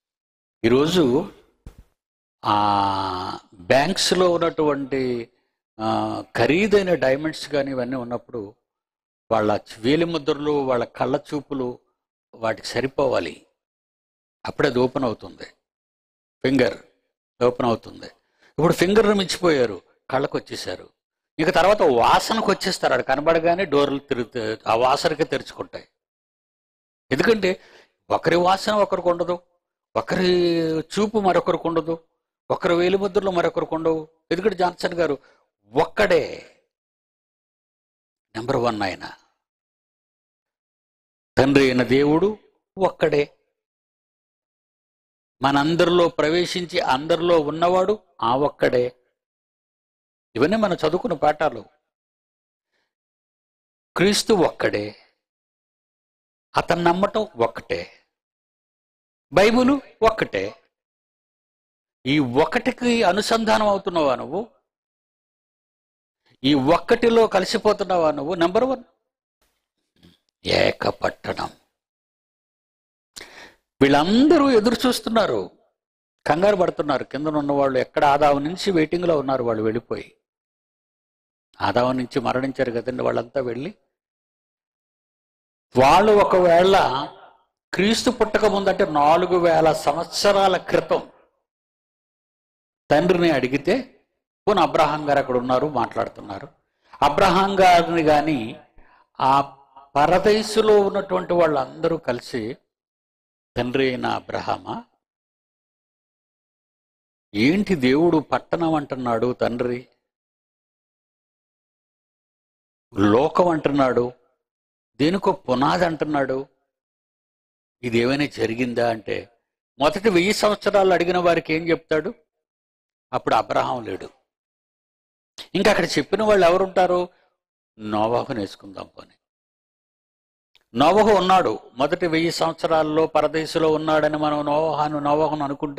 ఈరోజు ఆ బ్యాంక్స్లో ఉన్నటువంటి ఆ, ఖరీదైన డైమండ్స్ కానీ ఇవన్నీ ఉన్నప్పుడు వాళ్ళ వేలి ముద్రలు వాళ్ళ కళ్ళ చూపులు వాటికి సరిపోవాలి అప్పుడే అది ఓపెన్ అవుతుంది ఫింగర్ ఓపెన్ అవుతుంది ఇప్పుడు ఫింగర్ను మించిపోయారు కళ్ళకు వచ్చేసారు ఇక తర్వాత వాసనకు వచ్చేస్తారు అక్కడ కనబడగానే డోర్లు తిరుగుతా ఆ వాసనకి తెరుచుకుంటాయి ఎందుకంటే ఒకరి వాసన ఒకరికి ఉండదు ఒకరి చూపు మరొకరికి ఉండదు ఒకరి వేలి ముద్రలు మరొకరికి ఉండవు ఎందుకంటే జాన్సన్ గారు ఒక్కడే నెంబర్ వన్ ఆయన తండ్రి అయిన దేవుడు ఒక్కడే మనందరిలో ప్రవేశించి అందరిలో ఉన్నవాడు ఆ ఒక్కడే ఇవన్నీ మనం చదువుకున్న పాఠాలు క్రీస్తు ఒక్కడే అతను నమ్మటం ఒక్కటే బైబులు ఒక్కటే ఈ ఒక్కటికి అనుసంధానం అవుతున్నావా నువ్వు ఈ ఒక్కటిలో కలిసిపోతున్నావా నువ్వు నెంబర్ వన్ ఏకపట్టణం వీళ్ళందరూ ఎదురు చూస్తున్నారు కంగారు పడుతున్నారు కింద ఉన్న వాళ్ళు ఎక్కడ ఆదావం నుంచి వెయిటింగ్లో ఉన్నారు వాళ్ళు వెళ్ళిపోయి ఆదావం నుంచి మరణించారు కదండి వాళ్ళంతా వెళ్ళి వాళ్ళు ఒకవేళ క్రీస్తు పుట్టక ముందంటే నాలుగు వేల సంవత్సరాల క్రితం తండ్రిని అడిగితే పోనీ అబ్రహాం గారు అక్కడ ఉన్నారు మాట్లాడుతున్నారు అబ్రహాం గారిని కానీ ఆ పరదేశులో ఉన్నటువంటి వాళ్ళందరూ కలిసి తండ్రి అయిన అబ్రహామా ఏంటి దేవుడు పట్టణం అంటున్నాడు తండ్రి లోకం అంటున్నాడు దేనికో పునాది అంటున్నాడు ఇది ఏమైనా జరిగిందా అంటే మొదటి వెయ్యి సంవత్సరాలు అడిగిన వారికి ఏం చెప్తాడు అప్పుడు అబ్రహాం లేడు ఇంకా అక్కడ చెప్పిన వాళ్ళు ఎవరుంటారు నోవాహుని వేసుకుందాం పోనీ నోవహు ఉన్నాడు మొదటి వెయ్యి సంవత్సరాల్లో పరదేశంలో ఉన్నాడని మనం నోవహాను నోవహును అనుకుంటే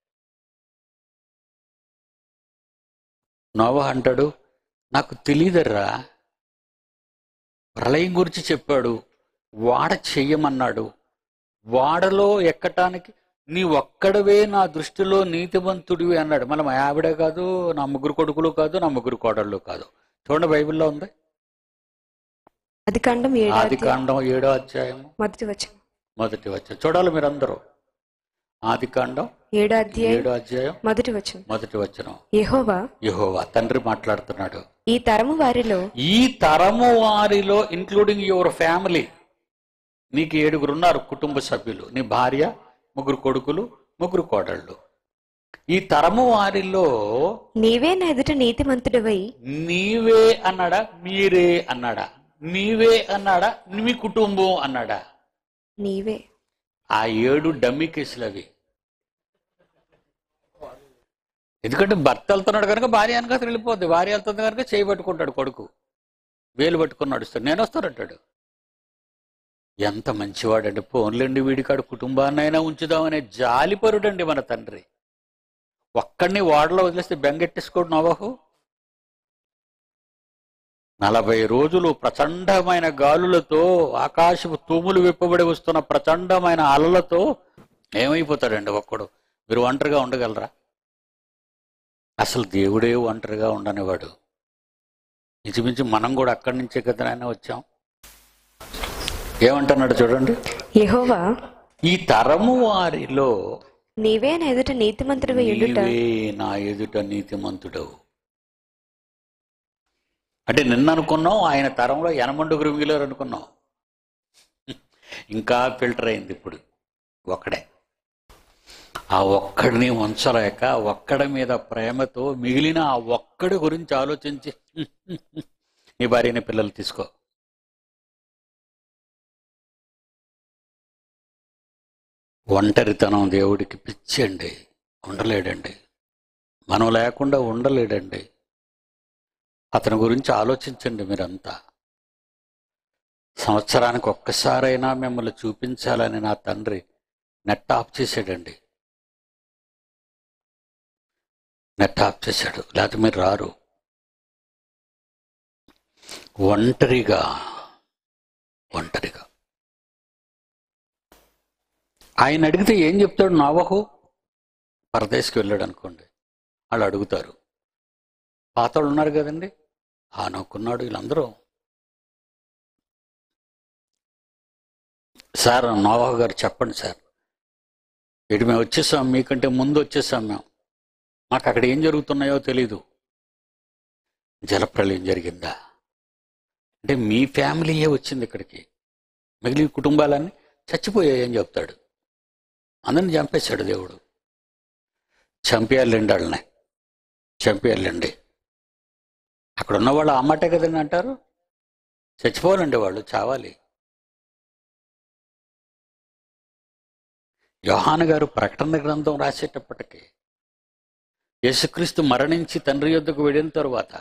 నోవహ అంటాడు నాకు తెలియదర్రా ప్రళయం గురించి చెప్పాడు వాడ చెయ్యమన్నాడు వాడలో ఎక్కటానికి నీ ఒక్కడవే నా దృష్టిలో నీతివంతుడివి అన్నాడు మళ్ళీ మా ఆవిడే కాదు నా ముగ్గురు కొడుకులు కాదు నా ముగ్గురు కోడళ్ళు కాదు చూడండి బైబిల్లో ఉంది అది కాండం ఏడో ఆది అధ్యాయం కాండం ఏడో అధ్యాయం మొదటి వచనం మొదటి వచ్చాయం చూడాలి మీరందరూ ఆది కాండం ఏడో అధ్యాయం ఏడో అధ్యాయం మొదటి వచనం మొదటి వచనం యెహోవా యెహోవా తండ్రి మాట్లాడుతున్నాడు ఈ తరము వారిలో ఈ తరము వారిలో ఇంక్లూడింగ్ యువర్ ఫ్యామిలీ నీకు ఏడుగురు ఉన్నారు కుటుంబ సభ్యులు నీ భార్య ముగ్గురు కొడుకులు ముగ్గురు కోడళ్ళు ఈ తరము వారిలో నీవే నా ఎదుట నీతిమంతుడివై నీవే అన్నాడా మీరే అన్నాడా నీవే అన్నాడా మీ కుటుంబం అన్నాడా నీవే ఆ ఏడు డమ్మీ కేసులు అవి ఎందుకంటే భర్త వెళ్తున్నాడు కనుక భార్య వెనక వెళ్ళిపోద్ది భార్య వెళ్తుంది కనుక చేయి పట్టుకుంటాడు కొడుకు వేలు పట్టుకుని నడుస్తాడు నేను వస్తానంటాడు ఎంత మంచివాడండి పోన్లేండి వీడికాడు కుటుంబాన్నైనా ఉంచుదామనే జాలిపరుడండి మన తండ్రి ఒక్కడిని వాడలో వదిలేస్తే బెంగెట్టేసుకోడు నవహు నలభై రోజులు ప్రచండమైన గాలులతో ఆకాశపు తూములు విప్పబడి వస్తున్న ప్రచండమైన అలలతో ఏమైపోతాడండి ఒక్కడు మీరు ఒంటరిగా ఉండగలరా అసలు దేవుడే ఒంటరిగా ఉండనివాడు ఇంచుమించు మనం కూడా అక్కడి నుంచే కదా నాయన వచ్చాం ఏమంటున్నాడు చూడండి యెహోవా ఈ తరము వారిలో నీవే నా ఎదుట నీతిమంతుడివై ఉండుట నీవే నా ఎదుట నీతిమంతుడవు అంటే నిన్న అనుకున్నాం ఆయన తరంలో ఎనమండుగురు మిగిలారు అనుకున్నాం ఇంకా ఫిల్టర్ అయింది ఇప్పుడు ఒక్కడే ఆ ఒక్కడిని ఉంచలేక ఒక్కడి మీద ప్రేమతో మిగిలిన ఆ ఒక్కడి గురించి ఆలోచించి నీ భార్యని పిల్లలు తీసుకో ఒంటరితనం దేవుడికి పిచ్చండి ఉండలేడండి మనం లేకుండా ఉండలేడండి అతని గురించి ఆలోచించండి మీరంతా సంవత్సరానికి ఒక్కసారైనా మిమ్మల్ని చూపించాలని నా తండ్రి నెట్ ఆఫ్ చేశాడండి నెట్ ఆఫ్ చేశాడు లేకపోతే మీరు రారు ఒంటరిగా ఒంటరిగా ఆయన అడిగితే ఏం చెప్తాడు నావహు పరదేశ్కి వెళ్ళాడు అనుకోండి వాళ్ళు అడుగుతారు పాత వాళ్ళు ఉన్నారు కదండి ఆనొక్కున్నాడు వీళ్ళందరూ సార్ నోవా గారు చెప్పండి సార్ ఇటు మేము వచ్చేసాం మీకంటే ముందు వచ్చేసాం మేము మాకు అక్కడ ఏం జరుగుతున్నాయో తెలీదు జలప్రలయం జరిగిందా అంటే మీ ఫ్యామిలీయే వచ్చింది ఇక్కడికి మిగిలిన కుటుంబాలన్నీ చచ్చిపోయాయని చెప్తాడు అందరిని చంపేశాడు దేవుడు చంపేయాలండి వాళ్ళని చంపేయాలండి అక్కడ ఉన్న వాళ్ళు ఆ మాటే కదండి అంటారు చచ్చిపోవాలండి వాళ్ళు చావాలి యోహాను గారు ప్రకటన గ్రంథం రాసేటప్పటికి యేసుక్రీస్తు మరణించి తండ్రి యొద్దకు వెళ్ళిన తరువాత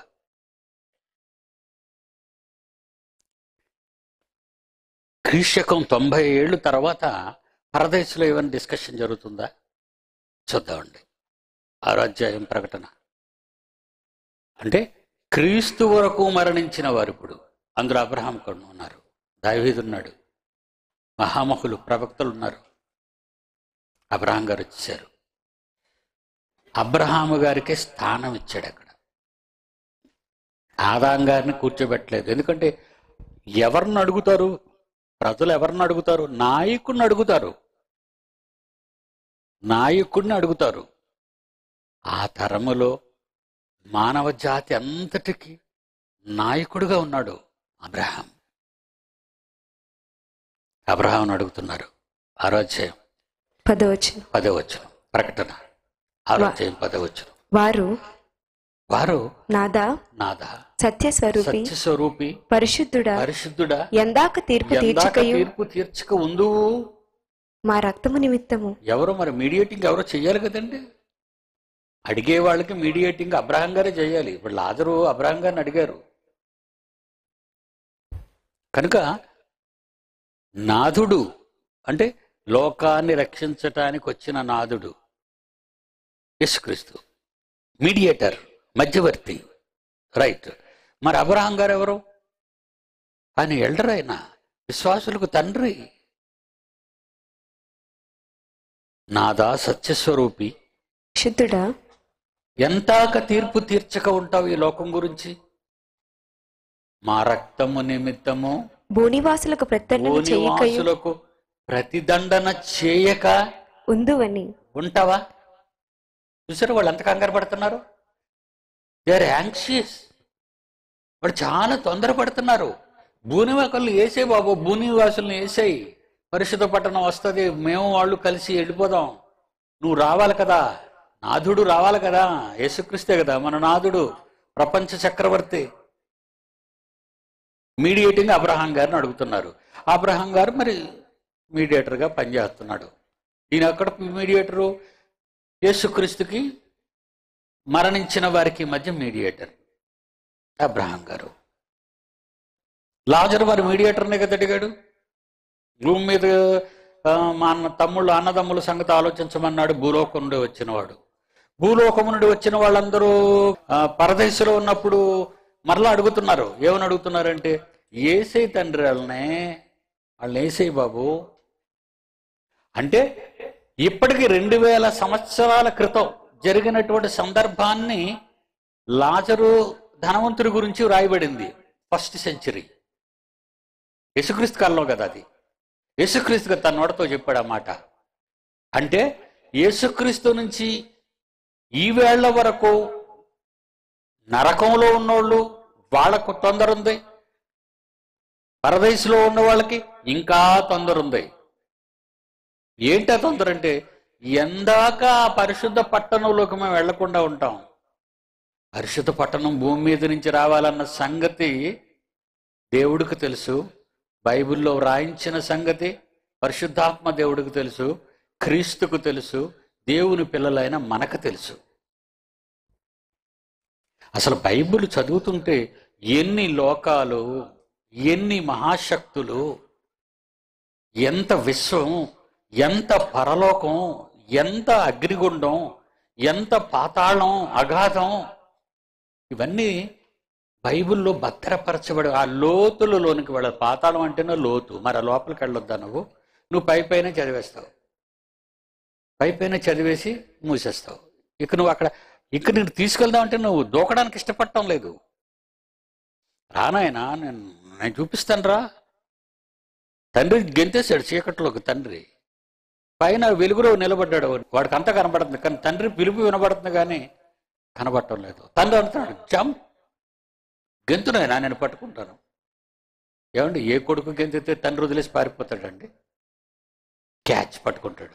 క్రీశకం తొంభై ఏళ్ళు తర్వాత పరదేశంలో ఏమైనా డిస్కషన్ జరుగుతుందా చూద్దామండి ఆరాధ్యాయం ప్రకటన అంటే క్రీస్తు వరకు మరణించిన వారు ఇప్పుడు అందులో అబ్రహాం కూడా ఉన్నారు దావీదు ఉన్నాడు మహామహులు ప్రవక్తలు ఉన్నారు అబ్రహాం గారు వచ్చేసారు అబ్రహాము గారికి స్థానం ఇచ్చాడు అక్కడ ఆదాం గారిని కూర్చోబెట్టలేదు ఎందుకంటే ఎవరిని అడుగుతారు ప్రజలు ఎవరిని అడుగుతారు నాయకుడిని అడుగుతారు నాయకుడిని అడుగుతారు ఆ తరములో మానవ జాతి అంతటికి నాయకుడిగా ఉన్నాడు అబ్రహాం అబ్రహాంను అడుగుతున్నారు ఆరోధ్యాయం పదవచనం పదవచనం ప్రకటన ఆరోధ్యాయం పదవచనం వారు వారు నాదా నాదా సత్యస్వరూపి సత్యస్వరూపి పరిశుద్ధుడా పరిశుద్ధుడా ఎందాక తీర్పు ఎందాక తీర్చకయు తీర్పు తీర్చక ఉందు మా రక్తము నిమిత్తము ఎవరో మరి మీడియేటింగ్ ఎవరో చెయ్యాలి కదండి అడిగే వాళ్ళకి మీడియేటింగ్ అబ్రహం గారే చేయాలి ఇప్పుడు లాజరు అబ్రహం గారిని అడిగారు కనుక నాథుడు అంటే లోకాన్ని రక్షించటానికి వచ్చిన నాథుడు యేసుక్రీస్తు మీడియేటర్ మధ్యవర్తి రైట్ మరి అబ్రహం గారు ఎవరు ఆయన ఎల్డర్ ఆయన విశ్వాసులకు తండ్రి నాదా సత్యస్వరూపి శుద్ధుడా ఎంతాక తీర్పు తీర్చక ఉంటావు ఈ లోకం గురించి మా రక్తము నిమిత్తము భూనివాసులకు ప్రత్యర్థన చేయకయు భూనివాసులకు ప్రతిదండన చేయక ఉందువని ఉంటావా చూసారు వాళ్ళు ఎంత కంగారు పడుతున్నారు దే ఆర్ యాంగ్షియస్ వాళ్ళు చాలా తొందరపడుతున్నారు భూనివాసులు వేసే బాబు భూనివాసులను వేసేయి పరిశుద్ధ పట్టణం వస్తుంది మేము వాళ్ళు కలిసి వెళ్ళిపోదాం నువ్వు రావాలి కదా నాథుడు రావాలి కదా యేసుక్రీస్తే కదా మన నాథుడు ప్రపంచ చక్రవర్తి మీడియేటింగ్ అబ్రహాం గారిని అడుగుతున్నారు అబ్రహాం గారు మరి మీడియేటర్గా పనిచేస్తున్నాడు ఈయన అక్కడ మీడియేటరు యేసుక్రీస్తుకి మరణించిన వారికి మధ్య మీడియేటర్ అబ్రహాం గారు లాజరు మరి మీడియేటర్నే కదా అడిగాడు భూమి మీద ఆ, మా అన్న తమ్ముళ్ళు అన్నదమ్ముల సంగతి ఆలోచించమన్నాడు భూలోకం నుండి వచ్చినవాడు భూలోకం నుండి వచ్చిన వాళ్ళందరూ ఆ, పరదేశంలో ఉన్నప్పుడు మరలా అడుగుతున్నారు ఏమని అడుగుతున్నారంటే ఏసై తండ్రి వాళ్ళనే వాళ్ళని ఏసై బాబు అంటే ఇప్పటికి రెండు వేల సంవత్సరాల క్రితం జరిగినటువంటి సందర్భాన్ని లాజరు ధనవంతుడి గురించి రాయబడింది ఫస్ట్ సెంచరీ యేసుక్రీస్తు కాలంలో కదా అది యేసుక్రీస్తు తన నోటతో చెప్పాడు ఆ మాట అంటే యేసుక్రీస్తు నుంచి ఈ వేళ్ల వరకు నరకంలో ఉన్నోళ్ళు వాళ్లకు తొందర ఉంది పరదేశంలో ఉన్న వాళ్ళకి ఇంకా తొందర ఉంది ఏంటా తొందర అంటే ఎందాక ఆ పరిశుద్ధ పట్టణంలోకి మేము వెళ్లకుండా ఉంటాం పరిశుద్ధ పట్టణం భూమి మీద నుంచి రావాలన్న సంగతి దేవుడికి తెలుసు బైబిల్లో వ్రాయించిన సంగతి పరిశుద్ధాత్మ దేవుడికి తెలుసు క్రీస్తుకు తెలుసు దేవుని పిల్లలైన మనకు తెలుసు అసలు బైబిల్ చదువుతుంటే ఎన్ని లోకాలు ఎన్ని మహాశక్తులు ఎంత విశ్వం ఎంత పరలోకం ఎంత అగ్నిగుండం ఎంత పాతాళం అగాధం ఇవన్నీ బైబిల్లో భద్రపరచబడి ఆ లోతులలోనికి వెళ్ళ పాతాళం అంటేనే లోతు మరి ఆ లోపలికి వెళ్ళొద్దా నువ్వు నువ్వు పై పైన చదివేస్తావు పై పైన చదివేసి మూసేస్తావు ఇక నువ్వు అక్కడ ఇక్కడ నేను తీసుకెళ్దామంటే నువ్వు దూకడానికి ఇష్టపడటం లేదు రానాయనా నేను నేను చూపిస్తాను రా తండ్రి గెంతేశాడు చీకట్లోకి తండ్రి పైన వెలుగులో నిలబడ్డాడు వాడికి అంతా కనబడుతుంది కానీ తండ్రి పిలుపు వినబడుతుంది కానీ కనబడటం లేదు తండ్రి అంటున్నాడు జంప్ గెంతునైనా నేను పట్టుకుంటాను ఏమండి ఏ కొడుకు గెంతితే తండ్రి వదిలేసి పారిపోతాడండి క్యాచ్ పట్టుకుంటాడు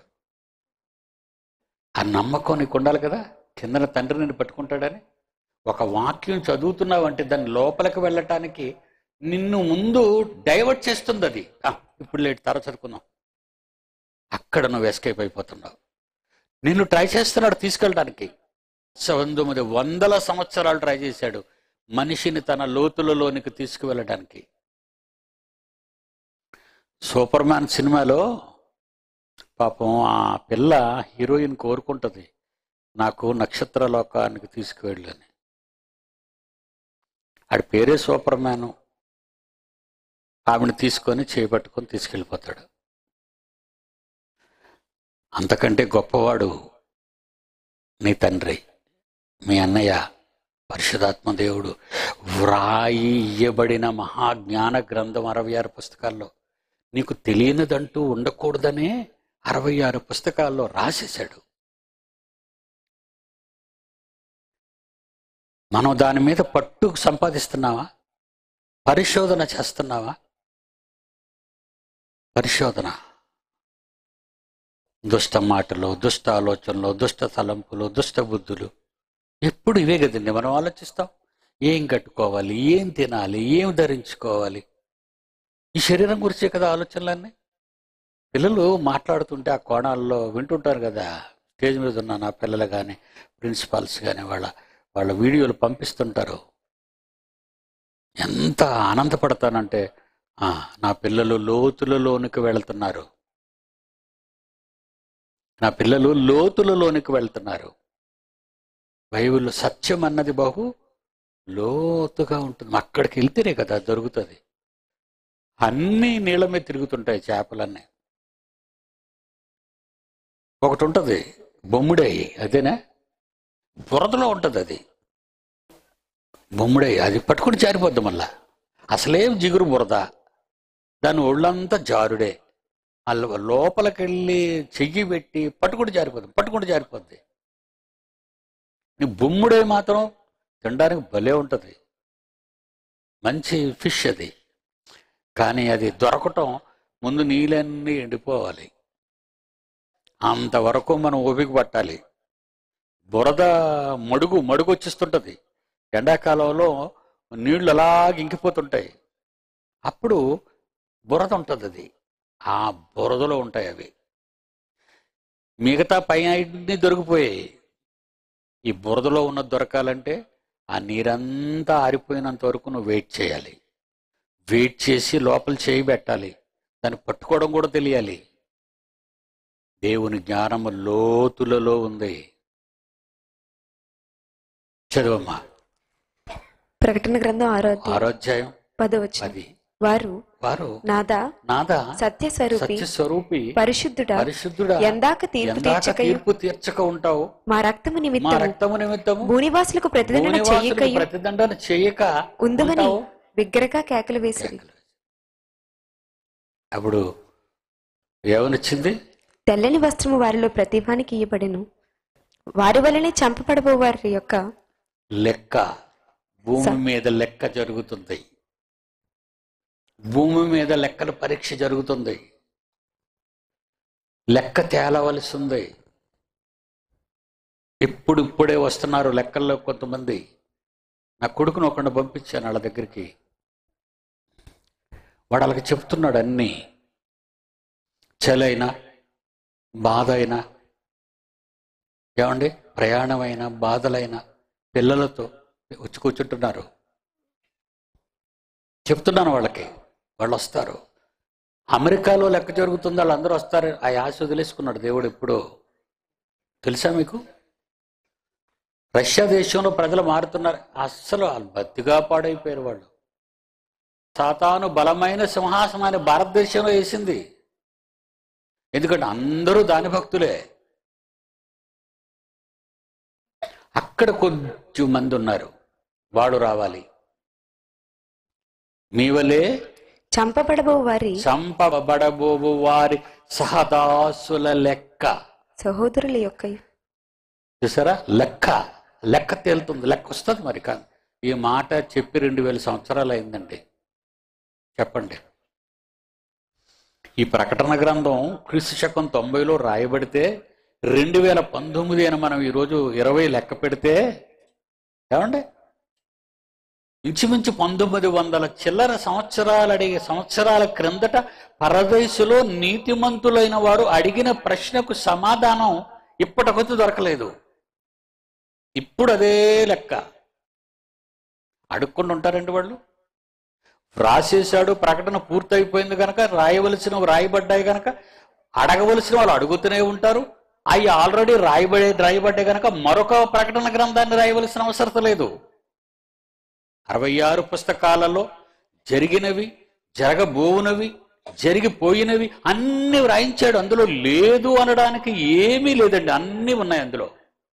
ఆ నమ్మకం నీకు ఉండాలి కదా కిందన తండ్రి నిన్ను పట్టుకుంటాడని ఒక వాక్యం చదువుతున్నావంటే దాని లోపలికి వెళ్ళటానికి నిన్ను ముందు డైవర్ట్ చేస్తుంది అది ఆ, ఇప్పుడు లేట్ తర్వాత చదువుకుందాం అక్కడ నువ్వు ఎస్కేప్ అయిపోతున్నావు నిన్ను ట్రై చేస్తున్నాడు తీసుకెళ్ళడానికి పంతొమ్మిది వందల సంవత్సరాలు ట్రై చేశాడు మనిషిని తన లోతులలోనికి తీసుకువెళ్ళడానికి సూపర్ మ్యాన్ సినిమాలో పాపం ఆ పిల్ల హీరోయిన్ కోరుకుంటుంది నాకు నక్షత్ర లోకానికి తీసుకువెళ్ళని ఆడి పేరే సూపర్ మ్యాను ఆవిడని తీసుకొని చేపట్టుకొని తీసుకెళ్ళిపోతాడు అంతకంటే గొప్పవాడు నీ తండ్రి మీ అన్నయ్య పరిశుధాత్మ దేవుడు వ్రాయి ఇయ్యబడిన మహాజ్ఞాన గ్రంథం అరవై ఆరు పుస్తకాల్లో నీకు తెలియనిదంటూ ఉండకూడదనే అరవై ఆరు పుస్తకాల్లో రాసేశాడు మనం దాని మీద పట్టు సంపాదిస్తున్నావా పరిశోధన చేస్తున్నావా పరిశోధన దుష్ట మాటలు దుష్ట ఆలోచనలు దుష్ట తలంపులు దుష్ట బుద్ధులు ఎప్పుడు ఇవే కదండి మనం ఆలోచిస్తాం ఏం కట్టుకోవాలి ఏం తినాలి ఏం ధరించుకోవాలి ఈ శరీరం గురించే కదా ఆలోచనలన్నీ పిల్లలు మాట్లాడుతుంటే ఆ కోణాల్లో వింటుంటారు కదా స్టేజ్ మీద ఉన్న నా పిల్లలు కానీ ప్రిన్సిపాల్స్ కానీ వాళ్ళ వాళ్ళ వీడియోలు పంపిస్తుంటారు ఎంత ఆనందపడతానంటే ఆ, నా పిల్లలు లోతులలోనికి వెళ్తున్నారు నా పిల్లలు లోతులలోనికి వెళ్తున్నారు బైబిల్ సత్యం అన్నది బహు లోతుగా ఉంటుంది అక్కడికి వెళ్తేనే కదా దొరుకుతుంది అన్ని నీళ్ళ మీద తిరుగుతుంటాయి చేపలన్నీ ఒకటి ఉంటుంది బొమ్ముడై అదేనా బురదలో ఉంటుంది అది బొమ్ముడై అది పట్టుకుని జారిపోద్ది మళ్ళా అసలేం జిగురు బురద దాని ఒళ్ళంతా జారుడే అల్ల లోపలికెళ్ళి చెయ్యి పెట్టి పట్టుకుని జారిపోద్ది పట్టుకుని జారిపోద్ది నీ బొమ్ముడే మాత్రం తినడానికి భలే ఉంటుంది మంచి ఫిష్ అది కానీ అది దొరకటం ముందు నీళ్ళన్నీ ఎండిపోవాలి అంతవరకు మనం ఓపిక పట్టాలి బురద మడుగు మడుగు వచ్చేస్తుంటుంది ఎండాకాలంలో నీళ్లు అలాగ ఇంకిపోతుంటాయి అప్పుడు బురద ఉంటుంది అది ఆ బురదలో ఉంటాయి అవి మిగతా పై అన్ని దొరికిపోయాయి ఈ బురదలో ఉన్న దొరకాలంటే ఆ నీరంతా ఆరిపోయినంత వరకు నువ్వు వెయిట్ చేయాలి వెయిట్ చేసి లోపల చేయి పెట్టాలి దాన్ని పట్టుకోవడం కూడా తెలియాలి దేవుని జ్ఞానము లోతులలో ఉంది చదువమ్మా ప్రకటన గ్రంథం ఆరో అధ్యాయం ఆరోధ్యాయం పదవచ్చు అది వారు వారు నాదా నాదా సత్య స్వరూపి సత్యస్వరూపి పరిశుద్ధుడా పరిశుద్ధుడా ఎందాక తీర్పు ఎందాక తీర్చకయు తీర్పు తీర్చక ఉంటావు మా రక్తము మా నిమిత్తము రక్తము నిమిత్తము భూనివాసులకు ప్రతిదండన భూనివాసులకు చెయ్యకయు ప్రతిదండన చేయక ఉందువని ఉంటావు. బిగ్గరగా కేకలు వేసిరి అప్పుడు ఏమనిచ్చింది తెల్లని వస్త్రము వారిలో ప్రతిభానికి ఇయ్యబడెను వారి వలనే చంపబడబో వారి యొక్క లెక్క భూమి మీద లెక్క జరుగుతుంది భూమి మీద లెక్కల పరీక్ష జరుగుతుంది లెక్క తేలవలసి ఉంది ఇప్పుడు ఇప్పుడే వస్తున్నారు లెక్కల్లో కొంతమంది నా కొడుకును ఒకరిని పంపించాను వాళ్ళ దగ్గరికి వాడు వాళ్ళకి చెప్తున్నాడు అన్నీ చలైనా బాధ అయినా ఏమండి ప్రయాణమైన బాధలైన పిల్లలతో వచ్చి కూర్చుంటున్నారు చెప్తున్నాను వాళ్ళకి వాళ్ళు వస్తారు అమెరికాలో లెక్క జరుగుతుంది వాళ్ళందరూ వస్తారు ఆ ఆశ వదిలేసుకున్నాడు దేవుడు ఎప్పుడో తెలుసా మీకు రష్యా దేశంలో ప్రజలు మారుతున్నారు అస్సలు వాళ్ళు బతిగా పాడైపోయారు వాళ్ళు సాతాను బలమైన సింహాసనాన్ని భారతదేశంలో వేసింది ఎందుకంటే అందరూ దాని భక్తులే అక్కడ కొంచెం మంది ఉన్నారు వాడు రావాలి మీ వలే చంపబడబో వారి చంపబడబోవు వారి సహదాసుల లెక్క సహోదరుల యొక్క చూసారా లెక్క లెక్క తేలుతుంది లెక్క వస్తుంది మరి కాదు ఈ మాట చెప్పి రెండు వేల సంవత్సరాలు అయిందండి చెప్పండి ఈ ప్రకటన గ్రంథం క్రీస్తు శకం తొంభైలో రాయబడితే రెండు వేల పంతొమ్మిది అని మనం ఈరోజు ఇరవై లెక్క పెడితే ఏమండి ఇంచుమించు పంతొమ్మిది వందల చిల్లర సంవత్సరాలు అడిగే సంవత్సరాల క్రిందట పరదేశులో నీతిమంతులైన వారు అడిగిన ప్రశ్నకు సమాధానం ఇప్పటికొద్దు దొరకలేదు ఇప్పుడు అదే లెక్క అడుక్కుండా ఉంటారండి వాళ్ళు వ్రాసేశాడు ప్రకటన పూర్తయిపోయింది కనుక రాయవలసినవి రాయబడ్డాయి కనుక అడగవలసిన వాళ్ళు అడుగుతూనే ఉంటారు అవి ఆల్రెడీ రాయబడే రాయబడ్డాయి కనుక మరొక ప్రకటన గ్రంథాన్ని రాయవలసిన అవసరం లేదు అరవై ఆరు పుస్తకాలలో జరిగినవి జరగబోవునవి జరిగిపోయినవి అన్ని వ్రాయించాడు అందులో లేదు అనడానికి ఏమీ లేదండి అన్నీ ఉన్నాయి అందులో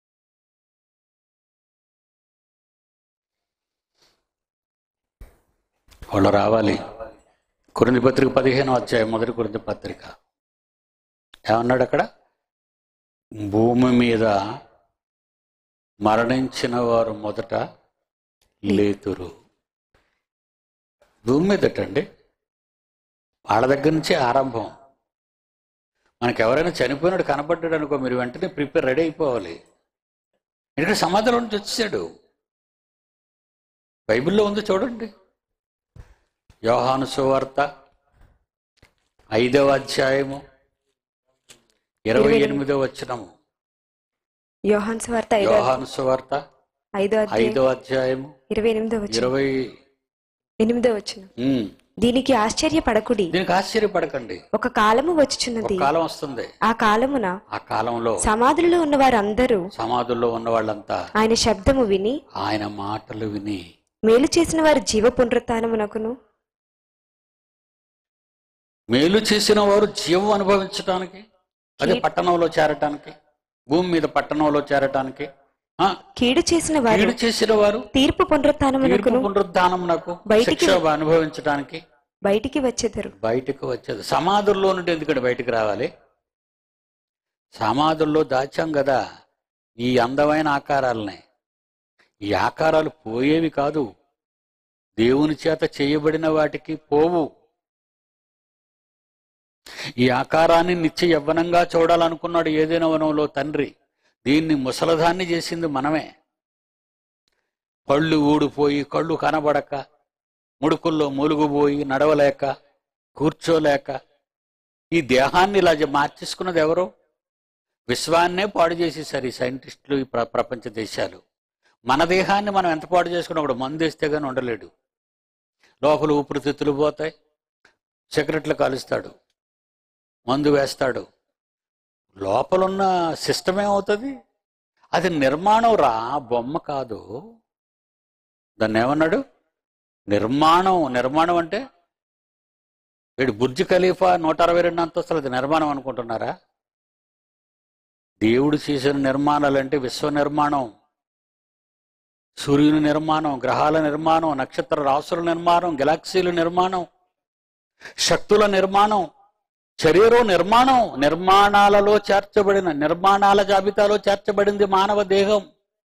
వాళ్ళు రావాలి కొరింది పత్రిక పదిహేను అధ్యాయం మొదటి కొరింది పత్రిక ఏమన్నాడు అక్కడ భూమి మీద మరణించిన వారు మొదట లేతురు భూమి మీదటండి వాళ్ళ దగ్గర నుంచి ఆరంభం మనకు ఎవరైనా చనిపోయినాడు కనపడ్డాడు అనుకో మీరు వెంటనే ప్రిపేర్ రెడీ అయిపోవాలి ఇక్కడ సమాధిలో నుంచి వచ్చాడు బైబిల్లో ఉంది చూడండి యోహాను సువార్త ఐదవ అధ్యాయము ఇరవై ఎనిమిదవ వచనము యోహాన్ స్వార్త ఐదో యోహాను సువార్త ఐదో అధ్యాయం ఐదవ అధ్యాయము ఇరవై ఎనిమిదో వచ్చిన ఇరవై ఎనిమిదో వచ్చిన ఉమ్. దీనికి ఆశ్చర్యపడకుడి దీనికి ఆశ్చర్యపడకండి ఒక కాలము ఒక వచ్చుచున్నది కాలం వస్తుంది ఆ కాలమున ఆ కాలంలో సమాధులలో ఉన్న వారందరూ సమాధుల్లో ఉన్న వాళ్ళంతా ఆయన శబ్దము విని ఆయన మాటలు విని మేలు చేసిన వారి జీవ పునరుత్నమునకును మేలు చేసిన వారు జీవం అనుభవించటానికి అదే పట్టణంలో చేరటానికి భూమి మీద పట్టణంలో చేరటానికి ఆ, కీడు చేసిన వారు కీడు చేసిన వారు తీర్పు తీర్పు పునరుత్నమునకును పునరుద్ధానం నాకు బయటికి- శిక్ష అనుభవించడానికి బయటికి వచ్చేదరు బయటకు వచ్చేది సమాధుల్లో నుండి ఎందుకంటే బయటకు రావాలి సమాధుల్లో దాచాం కదా ఈ అందమైన ఆకారాలనే ఈ ఆకారాలు పోయేవి కాదు దేవుని చేత చేయబడిన వాటికి పోవు ఈ ఆకారాన్ని నిత్య యవ్వనంగా చూడాలనుకున్నాడు ఏదైనా వనంలో తండ్రి దీన్ని ముసలధాన్ని చేసింది మనమే పళ్ళు ఊడిపోయి కళ్ళు కనబడక ముడుకుల్లో మూలుగుపోయి నడవలేక కూర్చోలేక ఈ దేహాన్ని ఇలా జ- మార్చేసుకున్నది ఎవరు విశ్వాన్నే పాడు చేసేసారు ఈ సైంటిస్టులు ఈ ప్ర- ప్రపంచ దేశాలు మన దేహాన్ని మనం ఎంత పాడు చేసుకున్నా కూడా మందు వేస్తే కానీ ఉండలేడు లోపల ఊపిరితిత్తులు పోతాయి సిగరెట్లు కాలుస్తాడు మందు వేస్తాడు లోపలున్న సిస్టమ్ ఏమవుతుంది అది నిర్మాణం రా బొమ్మ కాదు దాన్ని ఏమన్నాడు నిర్మాణం నిర్మాణం అంటే వీడు బుర్జ్ ఖలీఫా నూట అరవై రెండు అంతస్తులు అది నిర్మాణం అనుకుంటున్నారా దేవుడు చేసిన నిర్మాణాలు అంటే విశ్వ నిర్మాణం సూర్యుని నిర్మాణం గ్రహాల నిర్మాణం నక్షత్ర రాసుల నిర్మాణం గెలాక్సీల నిర్మాణం శక్తుల నిర్మాణం శరీరం నిర్మాణం నిర్మాణాలలో చేర్చబడిన నిర్మాణాల జాబితాలో చేర్చబడింది మానవ దేహం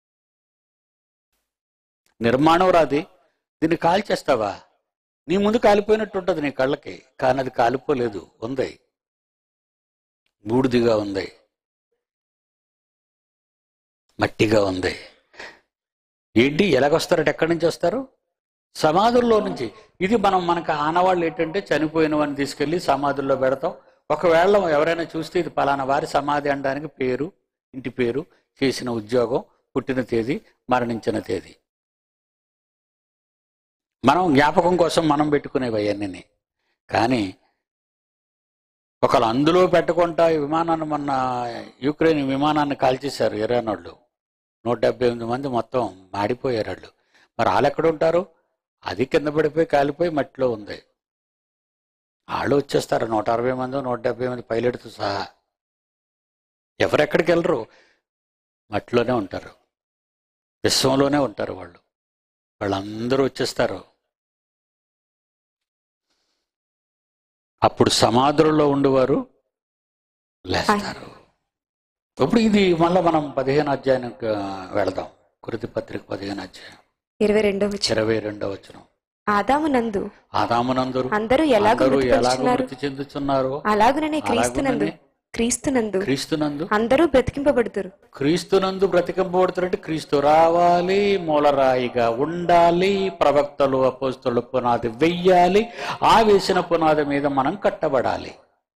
నిర్మాణం రాది దీన్ని కాల్చేస్తావా నీ ముందు కాలిపోయినట్టు ఉంటుంది నీ కళ్ళకి కానీ అది కాలిపోలేదు ఉంది బూడిదిగా ఉంది మట్టిగా ఉంది ఏంటి ఎలాగొస్తారట ఎక్కడి నుంచి వస్తారు సమాధుల్లో నుంచి ఇది మనం మనకు ఆనవాళ్ళు ఏంటంటే చనిపోయిన వాడిని తీసుకెళ్లి సమాధుల్లో పెడతాం ఒకవేళ ఎవరైనా చూస్తే ఇది పలానా వారి సమాధి అనడానికి పేరు ఇంటి పేరు చేసిన ఉద్యోగం పుట్టిన తేదీ మరణించిన తేదీ మనం జ్ఞాపకం కోసం మనం పెట్టుకునేవి అవన్నీ కానీ ఒకళ్ళు అందులో పెట్టకుండా ఈ విమానాన్ని మొన్న యుక్రెయిన్ విమానాన్ని కాల్చేశారు ఇరాన్ వాళ్ళు నూట డెబ్బై ఎనిమిది మంది మొత్తం మాడిపోయారు వాళ్ళు మరి వాళ్ళు ఎక్కడ ఉంటారు అది కింద పడిపోయి కాలిపోయి మట్టిలో ఉంది వాళ్ళు వచ్చేస్తారు నూట అరవై మంది నూట డెబ్బై మంది పైలట్తో సహా ఎవరెక్కడికి వెళ్ళరు మట్టిలోనే ఉంటారు విశ్వంలోనే ఉంటారు వాళ్ళు వాళ్ళందరూ వచ్చేస్తారు అప్పుడు సమాధులలో ఉండేవారు లేస్తారు ఇప్పుడు ఇది మళ్ళీ మనం పదిహేను అధ్యాయానికి వెళదాం కృతి పత్రిక పదిహేను అధ్యాయం ఇరవై రెండో వచ్చిన ఇరవై రెండవ వచనం ఆదాము నందు ఆదామునందరూ అందరూ ఎలాగో అందరూ మృతి ఎలాగ పొందుచున్నారు మృతి చెందుతున్నారు అలాగుననే క్రీస్తునందు అలాగుననే క్రీస్తునందు క్రీస్తునందు అందరూ బ్రతికింపబడుతురు క్రీస్తునందు బ్రతికింపబడుతున్నట్టు క్రీస్తు రావాలి మూలరాయిగా ఉండాలి ప్రవక్తలు అపోస్తులు పునాది వెయ్యాలి ఆ వేసిన పునాది మీద మనం కట్టబడాలి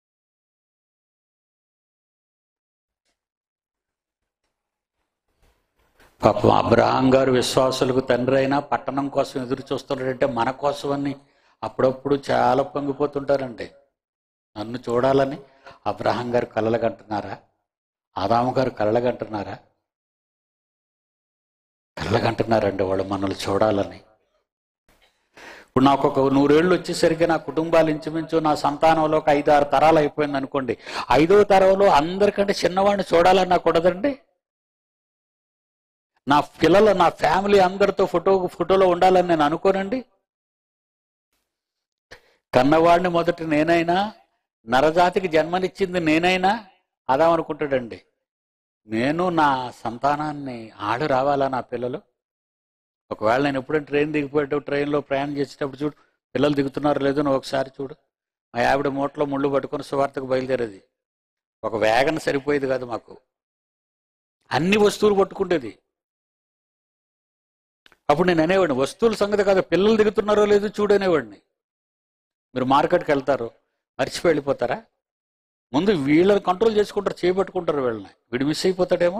పాపం అబ్రహాం గారు విశ్వాసులకు తండ్రి అయినా పట్టణం కోసం ఎదురు చూస్తున్నాడంటే మన కోసమని అప్పుడప్పుడు చాలా పొంగిపోతుంటారండి నన్ను చూడాలని అబ్రహాం గారు కలలుగంటున్నారా ఆదాము గారు కలలుగంటున్నారా కలలుగంటున్నారండి వాళ్ళు మనల్ని చూడాలని ఇప్పుడు నాకు ఒక నూరేళ్ళు వచ్చేసరికి నా కుటుంబాలు ఇంచుమించు నా సంతానంలో ఒక ఐదు ఆరు తరాలు అయిపోయింది అనుకోండి ఐదో తరంలో అందరికంటే చిన్నవాడిని చూడాలని నాకు కూడదండి నా పిల్లలు నా ఫ్యామిలీ అందరితో ఫోటో ఫోటోలో ఉండాలని నేను అనుకోనండి కన్నవాడిని మొదటి నేనైనా నరజాతికి జన్మనిచ్చింది నేనైనా అదా అనుకుంటాడండి నేను నా సంతానాన్ని ఆడు రావాలా నా పిల్లలు ఒకవేళ నేను ఎప్పుడైనా ట్రైన్ దిగిపోయేటప్పుడు ట్రైన్లో ప్రయాణం చేసేటప్పుడు చూడు పిల్లలు దిగుతున్నారు లేదో నువ్వు ఒకసారి చూడు మా ఆవిడ మూటలో ముళ్ళు పట్టుకొని సువార్తకు బయలుదేరేది ఒక వేగన సరిపోయేది కాదు మాకు అన్ని వస్తువులు పట్టుకుంటేది అప్పుడు నేను అనేవాడిని వస్తువుల సంగతి కాదు పిల్లలు దిగుతున్నారో లేదో చూడనేవాడిని మీరు మార్కెట్కి వెళ్తారు మర్చిపోయి వెళ్ళిపోతారా ముందు వీళ్ళని కంట్రోల్ చేసుకుంటారు చేపట్టుకుంటారు వీళ్ళని వీడు మిస్ అయిపోతాడేమో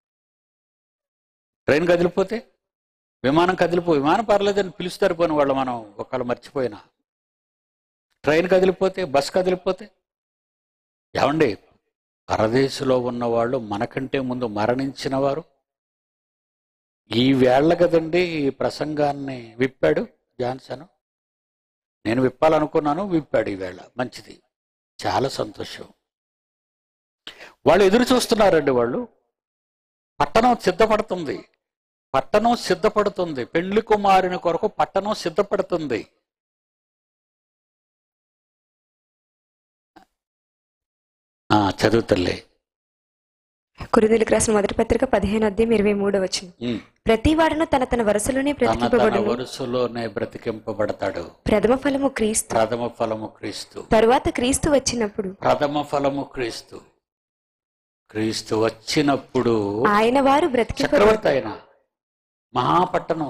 ట్రైన్ కదిలిపోతే విమానం కదిలిపో విమానం పర్లేదని పిలుస్తారు పోని వాళ్ళు మనం ఒకళ్ళు మర్చిపోయినా ట్రైన్ కదిలిపోతే బస్ కదిలిపోతే ఏమండి పరదేశంలో ఉన్నవాళ్ళు మనకంటే ముందు మరణించిన వారు ఈ వేళ్ల కదండి ఈ ప్రసంగాన్ని విప్పాడు జాన్సన్ నేను విప్పాలనుకున్నాను విప్పాడు ఈ వేళ మంచిది చాలా సంతోషం వాళ్ళు ఎదురు చూస్తున్నారండి వాళ్ళు పట్టణం సిద్ధపడుతుంది పట్టణం సిద్ధపడుతుంది పెండ్లి కుమారుని కొరకు పట్టణం సిద్ధపడుతుంది ఆ, చదువు తల్లి కురుదీలకు రాసిన మొదటి పత్రిక పదిహేను అధ్యాయం ఇరవై మూడో వచ్చిన ఉమ్. ప్రతి వాడును తన తన వరుసలోనే తన తన బ్రతికింపబడును వరుసలోనే బ్రతికింపబడతాడు ప్రథమ ఫలము క్రీస్తు ప్రథమ ఫలము క్రీస్తు తరువాత క్రీస్తు వచ్చినప్పుడు ప్రథమ ఫలము క్రీస్తు క్రీస్తు వచ్చినప్పుడు ఆయన వారు బ్రతికింపబడు చక్రవర్తి ఆయన మహాపట్టణం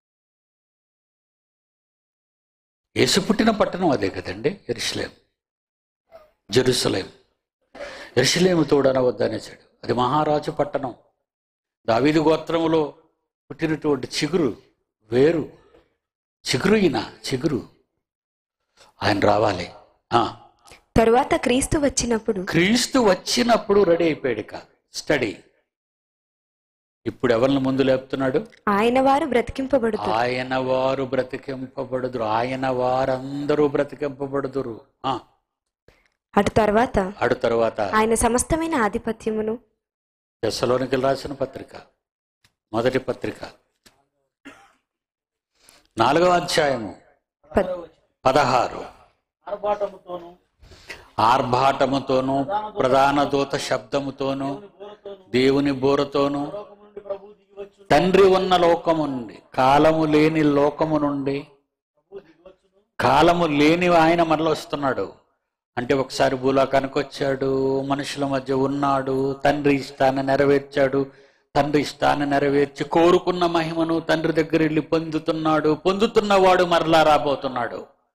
యేసు పుట్టిన పట్టణం అదే కదండి ఎరుసలేం జెరూసలేం ఎరుసలేము తోడనవద్దనేసాడు అది మహారాజు పట్టణం దావీదు గోత్రములో పుట్టినటువంటి చిగురు వేరు చిగురు ఈయన చిగురు ఆయన రావాలి ఆ తరువాత క్రీస్తు వచ్చినప్పుడు క్రీస్తు వచ్చినప్పుడు రెడీ అయిపోయాడు ఇక స్టడీ ఇప్పుడు ఎవరిని ముందు లేపుతున్నాడు ఆయన వారు బ్రతికింపబడుతారు ఆయన వారు బ్రతికింపబడుదురు ఆయన వారందరూ బ్రతికింపబడుదురు ఆ, అటు తర్వాత అడు తర్వాత ఆయన సమస్తమైన ఆధిపత్యమును దశలోనికి రాసిన పత్రిక మొదటి పత్రిక నాలుగవ అధ్యాయము ప- పదహారు ఆర్భాటముతోను ప్రధాన దూత శబ్దముతోను దేవుని బోరతోను తండ్రి ఉన్న లోకము నుండి కాలము లేని లోకము నుండి కాలము లేని ఆయన మనలో వస్తున్నాడు అంటే ఒకసారి భూలోకానికి వచ్చాడు మనుషుల మధ్య ఉన్నాడు తండ్రి ఇష్టాన్ని నెరవేర్చాడు తండ్రి ఇష్టాన్ని నెరవేర్చి కోరుకున్న మహిమను తండ్రి దగ్గర వెళ్ళి పొందుతున్నాడు పొందుతున్నవాడు మరలా రాబోతున్నాడు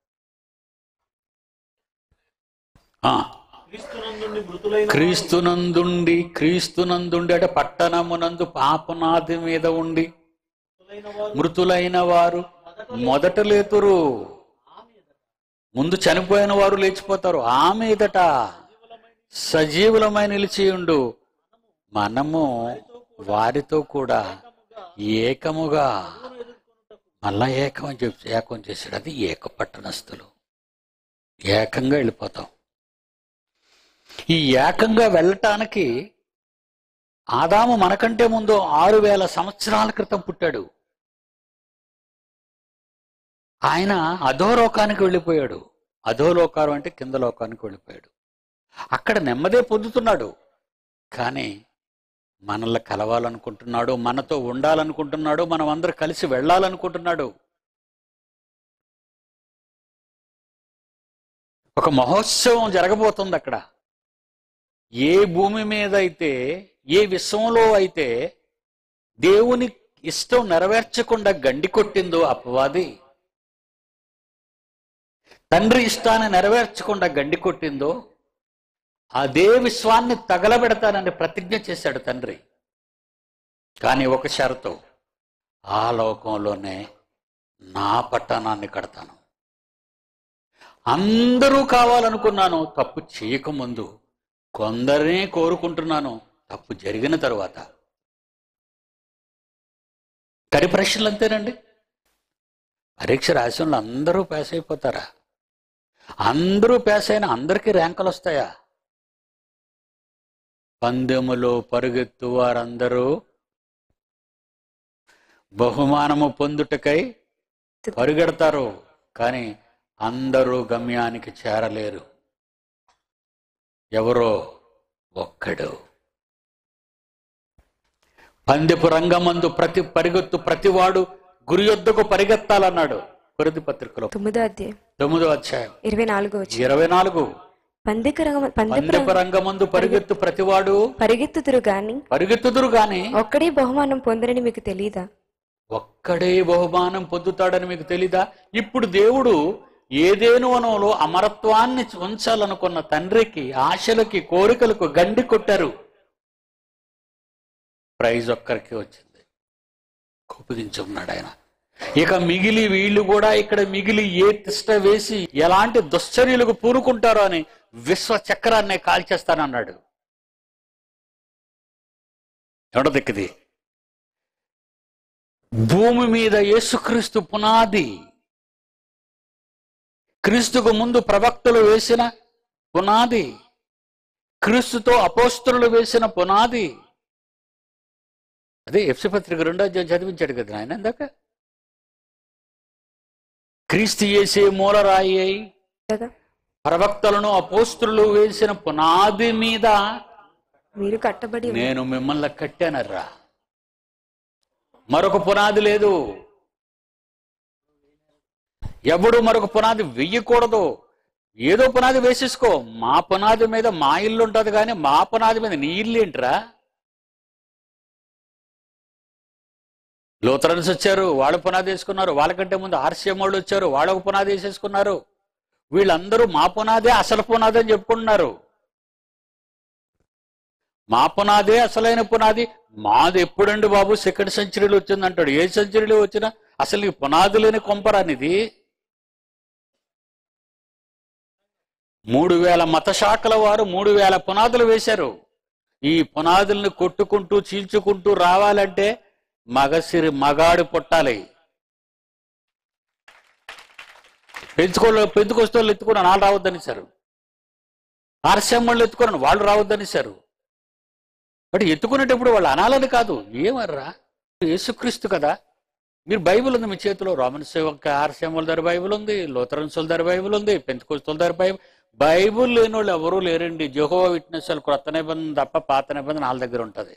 ఆ క్రీస్తునందుండి మృతులైన క్రీస్తునందుండి క్రీస్తునందుండి అంటే పట్టణమునందు పాపనాది మీద ఉండి మృతులైన వారు మృతులైన వారు మొదట లేతురు ముందు చనిపోయిన వారు లేచిపోతారు ఆ మీదట సజీవులమై నిలిచియుండు మనము వారితో కూడా ఏకముగా మళ్ళా ఏకం అని చెప్పి ఏకం చేశాడు అది ఏక పట్టణస్థులు ఏకంగా వెళ్ళిపోతాం ఈ ఏకంగా వెళ్ళటానికి ఆదాము మనకంటే ముందు ఆరు వేల సంవత్సరాల క్రితం పుట్టాడు ఆయన అధోలోకానికి వెళ్ళిపోయాడు అధోలోకారం అంటే కింద లోకానికి వెళ్ళిపోయాడు అక్కడ నెమ్మదే పొందుతున్నాడు కానీ మనల్ని కలవాలనుకుంటున్నాడు మనతో ఉండాలనుకుంటున్నాడు మనం అందరూ కలిసి వెళ్ళాలనుకుంటున్నాడు ఒక మహోత్సవం జరగబోతుంది అక్కడ ఏ భూమి మీద అయితే ఏ విశ్వంలో అయితే దేవుని ఇష్టం నెరవేర్చకుండా గండి కొట్టిందో అపవాది తండ్రి ఇష్టాన్ని నెరవేర్చకుండా గండి కొట్టిందో అదే విశ్వాన్ని తగలబెడతానని ప్రతిజ్ఞ చేశాడు తండ్రి కానీ ఒక షరతు ఆ లోకంలోనే నా పట్టణాన్ని కడతాను అందరూ కావాలనుకున్నాను తప్పు చేయకముందు కొందరినే కోరుకుంటున్నాను తప్పు జరిగిన తరువాత కరి పరీక్షలు అంతేనండి పరీక్ష రాసిన వాళ్ళు అందరూ పాస్ అయిపోతారా అందరూ పాస్ అయిన అందరికీ ర్యాంకులు వస్తాయా పందెములో పరుగెత్తు వారందరూ బహుమానము పొందుటకై పరుగెడతారు కానీ అందరూ గమ్యానికి చేరలేరు ఎవరో ఒక్కడు పందెపు రంగమందు ప్రతి పరిగెత్తు ప్రతివాడు గురి యొద్దకు పరిగెత్తాలన్నాడు కొరది పత్రికలో తొమ్మిదో అధ్యాయం తొమ్మిదో అధ్యాయం ఇరవై నాలుగో వచ్చిన ఇరవై నాలుగు పందిక రంగ పందెపు పందెపు రంగ- రంగమందు పరిగెత్తు ప్రతివాడు పరిగెత్తుదురు గాని పరిగెత్తుదురు గాని ఒక్కడే బహుమానం పొందరని మీకు తెలీదా ఒక్కడే బహుమానం పొందుతాడని మీకు తెలీదా ఇప్పుడు దేవుడు ఏదేను వనంలో అమరత్వాన్ని ఉంచాలనుకున్న తండ్రికి ఆశలకి కోరికలకు గండి కొట్టారు ప్రైజ్ ఒక్కరికి వచ్చింది కుప్పగించున్నాడు ఆయన ఇక మిగిలి వీళ్ళు కూడా ఇక్కడ మిగిలి ఏ తిష్ట వేసి ఎలాంటి దుశ్చర్యలకు పూనుకుంటారో అని విశ్వ చక్రాన్ని కాల్చేస్తానన్నాడు ఎవడ దిక్కుది భూమి మీద యేసుక్రీస్తు పునాది క్రీస్తుకు ముందు ప్రవక్తలు వేసిన పునాది క్రీస్తుతో అపోస్తులు వేసిన పునాది అదే ఎఫ్సి పత్రిక రెండో అధ్యాయం చదివించాడు కదా ఆయన ఇందాక క్రీస్తు చేసే మూలరాయి అయి కదా ప్రవక్తలను అపోస్తులు వేసిన పునాది మీద మీరు కట్టబడి ఉన్నారు. నేను మిమ్మల్ని కట్టానర్రా మరొక పునాది లేదు ఎవడు మరొక పునాది వెయ్యకూడదు ఏదో పునాది వేసేసుకో మా పునాది మీద మా ఇల్లు ఉంటది కానీ మా పునాది మీద నీ ఇల్లు ఏంట్రా లూథరన్స్ వచ్చారు వాళ్ళు పునాది వేసుకున్నారు వాళ్ళకంటే ముందు ఆర్సీఎం వాళ్ళు వచ్చారు వాళ్ళు ఒక పునాది వేసేసుకున్నారు వీళ్ళందరూ మా పునాదే అసలు పునాది అని చెప్పుకుంటున్నారు మా పునాదే అసలైన పునాది మాది ఎప్పుడండి బాబు సెకండ్ సెంచరీలో వచ్చిందంటాడు ఏ సెంచరీలో వచ్చినా అసలు ఈ పునాది లేని కొంపరానిది మూడు వేల మత శాఖల వారు మూడు వేల పునాదులు వేశారు ఈ పునాదుల్ని కొట్టుకుంటూ చీల్చుకుంటూ రావాలంటే మగసిరి మగాడి పుట్టాలి పెంచుకోళ్ళు పెంచుకొస్తోళ్ళు ఎత్తుకున్నాను వాళ్ళు రావద్దనిశారు ఆర్సీఎం వాళ్ళు ఎత్తుకున్నాను వాళ్ళు రావద్దనిశారు బట్ ఎత్తుకునేటప్పుడు వాళ్ళు అనాలని కాదు ఏమర్రా యేసుక్రీస్తు కదా మీరు బైబిల్ ఉంది మీ చేతిలో రోమన్ సేవక ఆర్సీఎంల దగ్గర బైబిల్ ఉంది లోతరన్సుల దగ్గర బైబిల్ ఉంది పెంచుకోస్తుల దగ్గర బైబిల్ బైబిల్ లేని వాళ్ళు ఎవరూ లేరండి జెహోవా విట్నెస్ క్రొత్త నిబంధన తప్ప పాత నిబంధన వాళ్ళ దగ్గర ఉంటుంది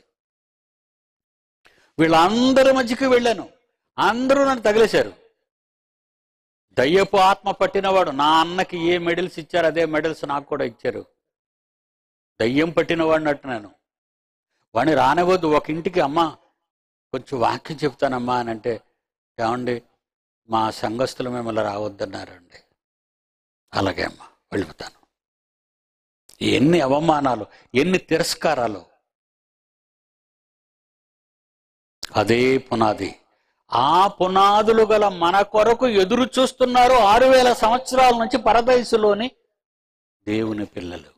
వీళ్ళందరి మధ్యకి వెళ్ళాను అందరూ నన్ను తగిలేశారు దయ్యపు ఆత్మ పట్టినవాడు నా అన్నకి ఏ మెడల్స్ ఇచ్చారు అదే మెడల్స్ నాకు కూడా ఇచ్చారు దయ్యం పట్టినవాడిని అంటున్నాను వాడిని రానివ్వద్దు ఒక ఇంటికి అమ్మ కొంచెం వాక్యం చెప్తానమ్మా అని అంటే ఏమండి మా సంఘస్థులు మిమ్మల్ని రావద్దన్నారండి అలాగే అమ్మా వెళ్ళిపోతాను ఎన్ని అవమానాలు ఎన్ని తిరస్కారాలు అదే పునాది ఆ పునాదులు గల మన కొరకు ఎదురు చూస్తున్నారు ఆరు వేల సంవత్సరాల నుంచి పరదయసులోని దేవుని పిల్లలు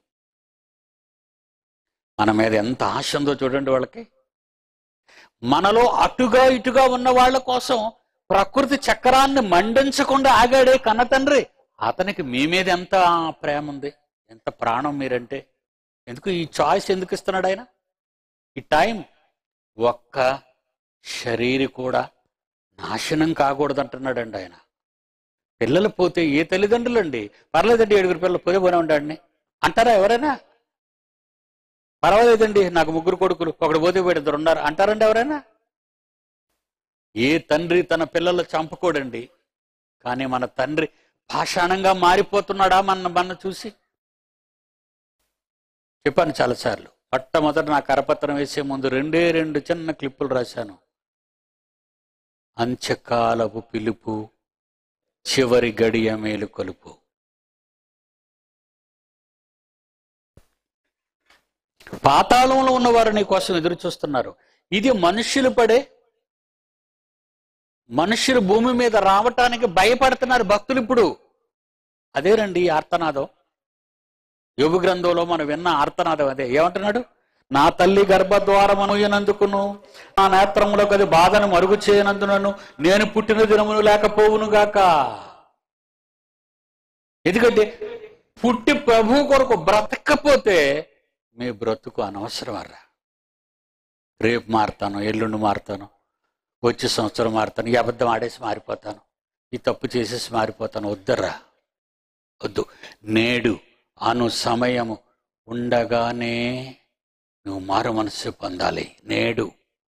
మన మీద ఎంత ఆశ ఉందో చూడండి వాళ్ళకి మనలో అటుగా ఇటుగా ఉన్న వాళ్ళ కోసం ప్రకృతి చక్రాన్ని మండించకుండా ఆగాడే కన్న తండ్రి అతనికి మీ మీద ఎంత ప్రేమ ఉంది ఎంత ప్రాణం మీరంటే ఎందుకు ఈ చాయిస్ ఎందుకు ఇస్తున్నాడు ఆయన ఈ టైం ఒక్క శరీరి కూడా నాశనం కాకూడదంటున్నాడండి ఆయన పిల్లలు పోతే ఏ తల్లిదండ్రులు అండి పర్లేదండి ఏడుగురు పిల్లలు పోతే పోనే ఉండండి అంటారా ఎవరైనా పర్వాలేదండి నాకు ముగ్గురు కొడుకులు ఒకడు పోతే పోయి ఇద్దరు ఉన్నారు అంటారండి ఎవరైనా ఏ తండ్రి తన పిల్లలు చంపుకోడండి కానీ మన తండ్రి పాషాణంగా మారిపోతున్నాడా మన మన చూసి చెప్పాను చాలాసార్లు మొట్టమొదట నా కరపత్రం వేసే ముందు రెండే రెండు చిన్న క్లిప్పులు రాశాను అంత్యకాలపు పిలుపు చివరి గడియ మేలు కొలుపు పాతాళంలో ఉన్నవారు నీ కోసం ఎదురు చూస్తున్నారు ఇది మనుష్యులు పడే మనుష్యులు భూమి మీద రావటానికి భయపడుతున్నారు భక్తులు ఇప్పుడు అదేనండి ఈ ఆర్తనాదం యోగు గ్రంథంలో మనం విన్న ఆర్తనాదం అదే ఏమంటున్నాడు నా తల్లి గర్భద్వారమనుయనందుకును నా నేత్రములో అది బాధను మరుగు చేయనందునను నేను పుట్టిన దినమును లేకపోవును గాక ఎందుకంటే పుట్టి ప్రభు కొరకు బ్రతకపోతే మీ బ్రతుకు అనవసరం అర్రా రేపు మారుతాను ఎల్లుండి మారుతాను వచ్చే సంవత్సరం మారుతాను ఈ అబద్ధం ఆడేసి మారిపోతాను ఈ తప్పు చేసేసి మారిపోతాను వద్దర్రా వద్దు నేడు అను సమయము ఉండగానే నువ్వు మారు మనస్సు పొందాలి నేడు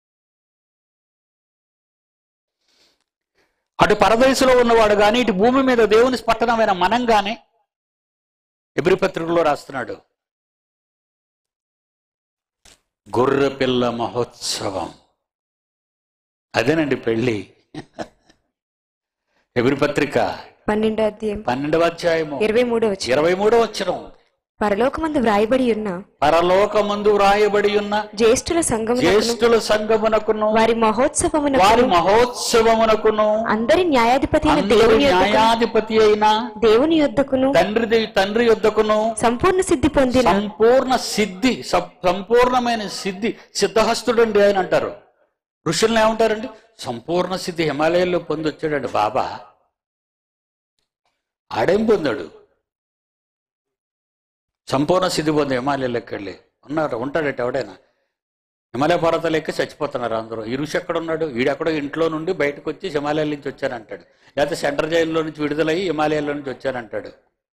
అటు పరదేశంలో ఉన్నవాడు కానీ ఇటు భూమి మీద దేవుని పట్టణమైన మనం గానే ఎబ్రి పత్రికలో రాస్తున్నాడు గొర్రె పిల్ల మహోత్సవం అదేనండి పెళ్ళి ఎబ్రి పత్రిక పన్నెండో అధ్యాయం పన్నెండవ అధ్యాయము ఇరవై మూడో వచ్చిన ఇరవై మూడో వచ్చిన పరలోకమందు వ్రాయబడి ఉన్న పరలోకమందు వ్రాయబడి ఉన్న జ్యేష్ఠుల సంఘము జ్యేష్ఠుల సంగమునకును వారి మహోత్సవమున వారి మహోత్సవమునకును అందరి న్యాయాధిపతి అయిన అందరి దేవుని యొద్దకు న్యాయాధిపతి అయిన దేవుని యొద్దకును తండ్రి దే- తండ్రి యొద్దకును సంపూర్ణ సిద్ధి పొందిన సంపూర్ణ సిద్ధి సం- సంపూర్ణమైన సిద్ధి సిద్ధహస్తుడండి ఆయన అంటారు ఋషులను ఏమంటారండి సంపూర్ణ సిద్ధి హిమాలయాల్లో పొందొచ్చాడండి బాబా ఆడేం పొందాడు సంపూర్ణ సిద్ధి పొంది హిమాలయాల్లోకి వెళ్ళి ఉన్నారు ఉంటాడట ఎవడైనా హిమాలయ పర్వతాలు ఎక్కి చచ్చిపోతున్నారు అందరూ ఈ ఋషి ఎక్కడ ఉన్నాడు వీడెక్కడో ఇంట్లో నుండి బయటకు వచ్చి హిమాలయాల నుంచి వచ్చానంటాడు లేకపోతే సెంట్రల్ జైల్లో నుంచి విడుదలయ్యి హిమాలయాల నుంచి వచ్చానంటాడు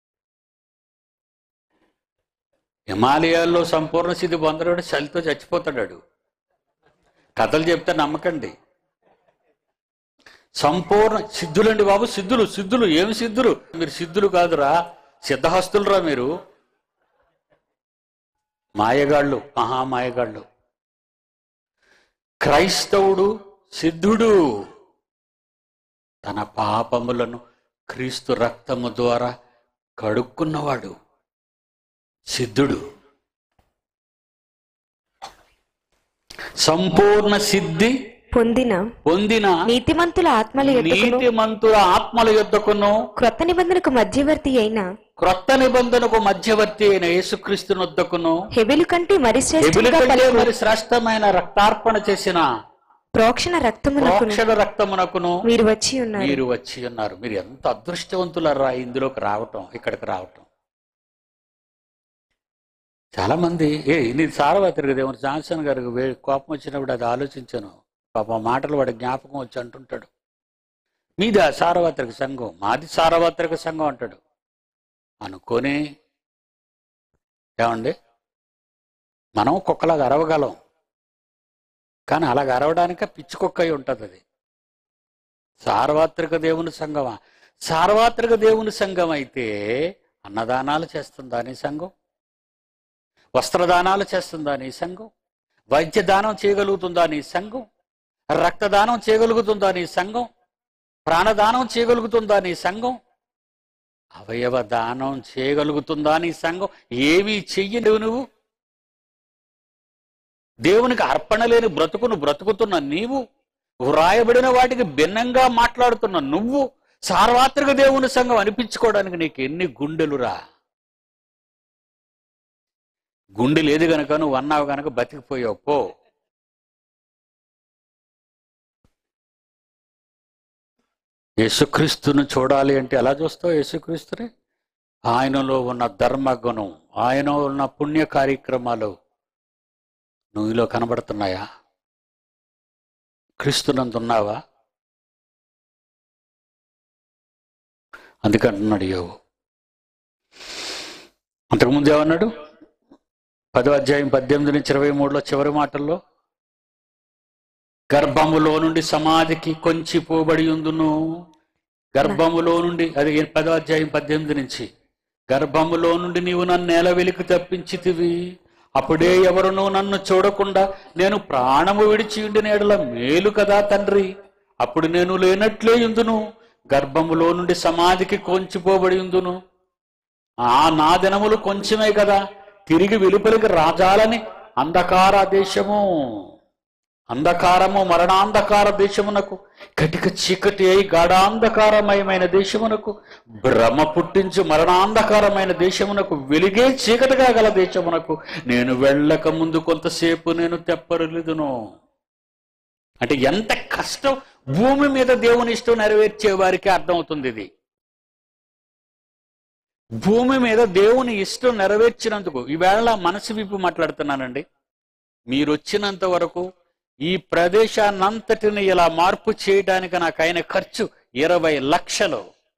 హిమాలయాల్లో సంపూర్ణ స్థితి పొందడు చలితో చచ్చిపోతాడు కథలు చెప్తే నమ్మకండి సంపూర్ణ సిద్ధులండి బాబు సిద్ధులు సిద్ధులు ఏమి సిద్ధులు మీరు సిద్ధులు కాదురా సిద్ధహస్తులురా మీరు మాయగాళ్ళు మహామాయగాళ్ళు క్రైస్తవుడు సిద్ధుడు తన పాపములను క్రీస్తు రక్తము ద్వారా కడుక్కున్నవాడు సిద్ధుడు సంపూర్ణ సిద్ధి పొందిన పొందిన నీతిమంతుల ఆత్మల యొద్దకును నీతిమంతుల ఆత్మల యొద్దకును క్రొత్త నిబంధనకు మధ్యవర్తి అయిన క్రొత్త నిబంధనకు మధ్యవర్తి అయిన యేసుక్రీస్తు వద్దకును హెబెలు కంటే మరి ఎబిలి శ్రేష్ఠంగా కంటే పలుకు మరి శ్రేష్టమైన రక్తార్పణ చేసిన ప్రోక్షణ రక్తమునకును ప్రోక్షణ రక్తమునకును మీరు వచ్చి ఉన్నారు మీరు వచ్చి ఉన్నారు మీరు ఎంత అదృష్టవంతులరా ఇందులోకి రావటం ఇక్కడికి రావటం చాలా మంది ఏ ఇది సారవాతిరి దేవుని జాన్సన్ గారికి వే- కోపం వచ్చినప్పుడు అది ఆలోచించాను పాప మాటలు వాడి జ్ఞాపకం వచ్చి అంటుంటాడు మీది సారవాత్రిక సంఘం మాది సారవాత్రిక సంఘం అంటాడు అనుకొని ఏమండి మనం కుక్కలాగా అరవగలం కానీ అలాగ అరవడానికే పిచ్చి కుక్క అయి ఉంటుంది అది సార్వత్రిక దేవుని సంఘమా సార్వత్రిక దేవుని సంఘం అయితే అన్నదానాలు చేస్తుందా నీ సంఘం వస్త్రదానాలు చేస్తుందా నీ సంఘం వైద్య దానం చేయగలుగుతుందా నీ సంఘం రక్తదానం చేయగలుగుతుందా నీ సంఘం ప్రాణదానం చేయగలుగుతుందా నీ సంఘం అవయవ దానం చేయగలుగుతుందా నీ సంఘం ఏమీ చెయ్యలేవు నువ్వు దేవునికి అర్పణ లేని బ్రతుకును బ్రతుకుతున్న నీవు వ్రాయబడిన వాటికి భిన్నంగా మాట్లాడుతున్న నువ్వు సార్వత్రిక దేవుని సంఘం అనిపించుకోవడానికి నీకు ఎన్ని గుండెలురా గుండె లేదు గనక నువ్వు అన్నావు గనక బతికిపోయావు పో యేసుక్రీస్తును చూడాలి అంటే ఎలా చూస్తావు యేసుక్రీస్తుని ఆయనలో ఉన్న ధర్మగుణం ఆయన ఉన్న పుణ్య కార్యక్రమాలు నువ్వు ఇలా కనబడుతున్నాయా క్రీస్తునందు ఉన్నావా అందుకంటున్నాడు యోగు అంతకుముందు ఏమన్నాడు పదో అధ్యాయం పద్దెనిమిది నుంచి ఇరవై మూడులో చివరి మాటల్లో గర్భములో నుండి సమాధికి కొంచి పోబడి ఉందును గర్భములో నుండి అది పదో అధ్యాయం పద్దెనిమిది నుంచి గర్భములో నుండి నీవు నన్ను నేల వెలికి తప్పించితివి అప్పుడే ఎవరునూ నన్ను చూడకుండా నేను ప్రాణము విడిచి ఉండిన ఎడల మేలు కదా తండ్రి అప్పుడు నేను లేనట్లే ఉందును గర్భములో నుండి సమాధికి కొంచిపోబడి ఉందును ఆ నా దినములు కొంచెమే కదా తిరిగి వెలుపలికి రాజాలని అంధకార దేశము అంధకారము మరణాంధకార దేశమునకు కటిక చీకటి అయి గాఢాంధకారమయమైన దేశమునకు భ్రమ పుట్టించు మరణాంధకారమైన దేశమునకు వెలిగే చీకటిగా గల దేశమునకు నేను వెళ్ళక ముందు కొంతసేపు నేను తెప్పరులిదును అంటే ఎంత కష్టం భూమి మీద దేవుని ఇష్టం నెరవేర్చే వారికి అర్థమవుతుంది ఇది భూమి మీద దేవుని ఇష్టం నెరవేర్చినందుకు ఈవేళ మనసు విప్పి మాట్లాడుతున్నానండి మీరు వచ్చినంత వరకు ఈ ప్రదేశాన్నంతటిని ఇలా మార్పు చేయడానికి నాకు అయిన ఖర్చు ఇరవై లక్షలు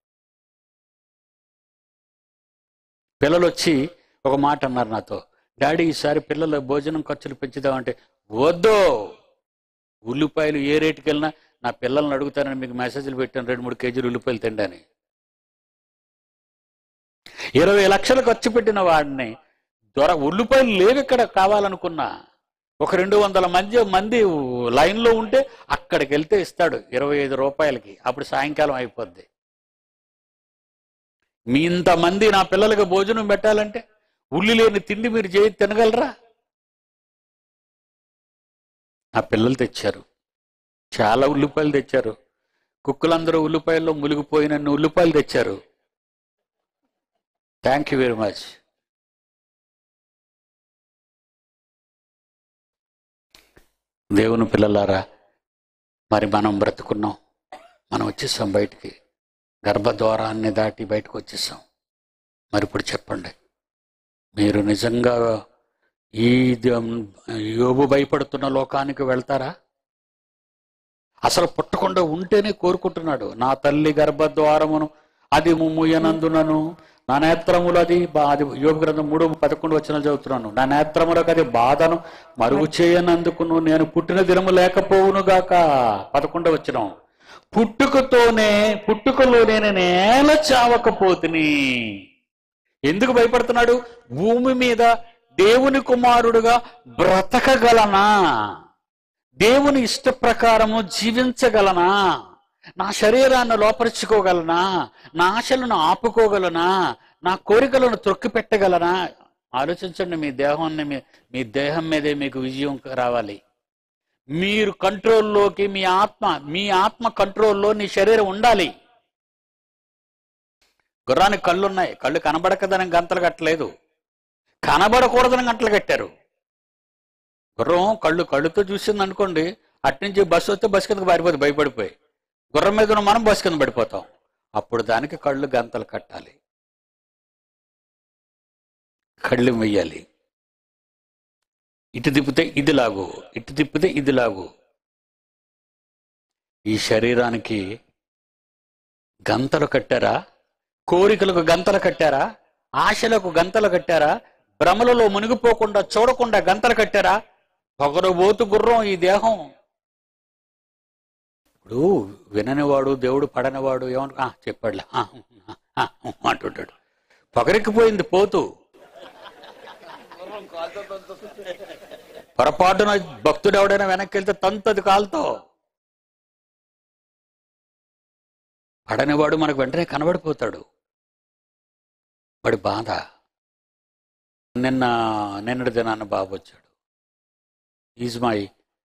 పిల్లలు వచ్చి ఒక మాట అన్నారు నాతో డాడీ ఈసారి పిల్లల భోజనం ఖర్చులు పెంచుదామంటే వద్దు ఉల్లిపాయలు ఏ రేటుకి వెళ్ళినా నా పిల్లల్ని అడుగుతానని మీకు మెసేజ్లు పెట్టాను రెండు మూడు కేజీలు ఉల్లిపాయలు తిండని ఇరవై లక్షలు ఖర్చు పెట్టిన వాడిని దొర ఉల్లిపాయలు లేవు ఇక్కడ కావాలనుకున్నా ఒక రెండు వందల మంది మంది లైన్లో ఉంటే అక్కడికి వెళ్తే ఇస్తాడు ఇరవై ఐదు రూపాయలకి అప్పుడు సాయంకాలం అయిపోద్ది మీ ఇంతమంది నా పిల్లలకి భోజనం పెట్టాలంటే ఉల్లి లేని తిండి మీరు చేయి తినగలరా నా పిల్లలు తెచ్చారు చాలా ఉల్లిపాయలు తెచ్చారు కుక్కలందరూ ఉల్లిపాయల్లో మునిగిపోయినన్ని ఉల్లిపాయలు తెచ్చారు థ్యాంక్ యూ వెరీ మచ్ దేవుని పిల్లలారా మరి మనం బ్రతుకున్నాం మనం వచ్చేసాం బయటికి గర్భద్వారాన్ని దాటి బయటకు వచ్చేసాం మరి ఇప్పుడు చెప్పండి మీరు నిజంగా ఈ ద- యోబు భయపడుతున్న లోకానికి వెళ్తారా అసలు పుట్టకుండా ఉంటేనే కోరుకుంటున్నాడు నా తల్లి గర్భద్వారమును అది ముయ్యనందునను నా నేత్రములు అది బా- అది యోగ గ్రంథం మూడు పదకొండు వచ్చిన చదువుతున్నాను నా నేత్రములకు అది బాధను మరుగు చేయనందుకును నేను పుట్టిన దినము లేకపోవును గాక పదకొండు వచ్చిన పుట్టుకతోనే పుట్టుకలో నేను నేల చావకపోతుని ఎందుకు భయపడుతున్నాడు భూమి మీద దేవుని కుమారుడుగా బ్రతకగలనా దేవుని ఇష్ట ప్రకారము జీవించగలనా నా శరీరాన్ని లోపరుచుకోగలనా నా ఆశలను ఆపుకోగలనా నా కోరికలను త్రొక్కి పెట్టగలనా ఆలోచించండి మీ దేహాన్ని మీ మీ దేహం మీదే మీకు విజయం రావాలి మీరు కంట్రోల్లోకి మీ ఆత్మ మీ ఆత్మ కంట్రోల్లో నీ శరీరం ఉండాలి గుర్రానికి కళ్ళు ఉన్నాయి కళ్ళు కనబడకదని గంతలు కట్టలేదు కనబడకూడదని గంటలు కట్టారు గుర్రం కళ్ళు కళ్ళుతో చూసింది అనుకోండి అట్నుంచి బస్సు వస్తే బస్సు కిందకి పారిపోతుంది భయపడిపోయి గుర్రం మీద ఉన్న మనం బస్సు కింద పడిపోతాం అప్పుడు దానికి కళ్ళు గంతలు కట్టాలి కళ్ళు వెయ్యాలి ఇటు తిప్పితే ఇది లాగు ఇటు తిప్పితే ఇది లాగు ఈ శరీరానికి గంతలు కట్టారా కోరికలకు గంతలు కట్టారా ఆశలకు గంతలు కట్టారా భ్రమలలో మునిగిపోకుండా చూడకుండా గంతలు కట్టారా పొగరబోతు గుర్రం ఈ దేహం ఇప్పుడు విననివాడు దేవుడు పడనివాడు ఏమను "ఆ, చెప్పాడులే ఆ, ఆ, ఆ" అంటుంటాడు పొగరెక్కిపోయింది పోతూ పొరపాటున భక్తుడు ఎవడైనా వెనక్కి వెళ్తే తంతది కాలుతో పడనివాడు మనకు వెంటనే కనబడిపోతాడు వాడి బాధ నిన్న నిన్నటి దినాన్న బాబు వచ్చాడు ఈజ్ మై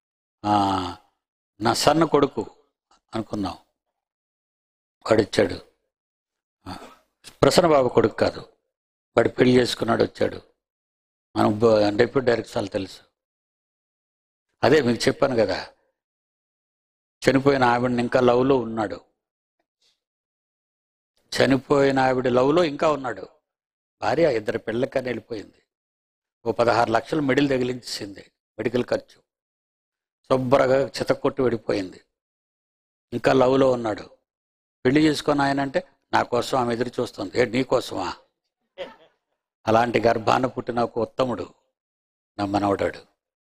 నా సన్న కొడుకు అనుకుందాం వాడు వచ్చాడు ఆ, ప్రసన్న బాబు కొడుకు కాదు వాడు పెళ్లి చేసుకున్నాడు వచ్చాడు మనం డిప్యూటీ డైరెక్టర్ సార్లు తెలుసు అదే మీకు చెప్పాను కదా చనిపోయిన ఆవిడని ఇంకా లవ్లో ఉన్నాడు చనిపోయిన ఆవిడ లవ్లో ఇంకా ఉన్నాడు భార్య ఇద్దరు పిల్లకని వెళ్ళిపోయింది ఓ పదహారు లక్షలు మెడిల్ తగిలించింది మెడికల్ ఖర్చు శుభ్రగా చితక్కొట్టి వెళ్ళిపోయింది ఇంకా లవ్లో ఉన్నాడు పెళ్లి చేసుకొని ఆయన అంటే నా కోసం ఆమె ఎదురు చూస్తుంది ఏ నీ కోసమా అలాంటి గర్భాన పుట్టిన ఒక ఉత్తముడు నా మనవడాడు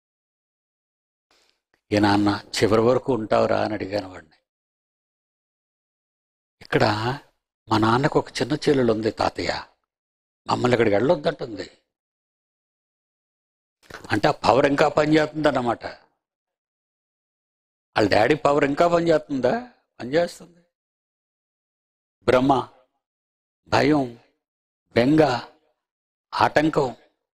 ఈ నాన్న చివరి వరకు ఉంటావురా అని అడిగాను వాడిని ఇక్కడ మా నాన్నకు ఒక చిన్న చెల్లెలు ఉంది తాతయ్య మమ్మల్ని ఇక్కడికి వెళ్ళొద్దంటుంది అంటే ఆ పవర్ ఇంకా పనిచేస్తుంది అన్నమాట వాళ్ళ డాడీ పవర్ ఇంకా పనిచేస్తుందా పనిచేస్తుంది భ్రమ భయం బెంగ ఆటంకం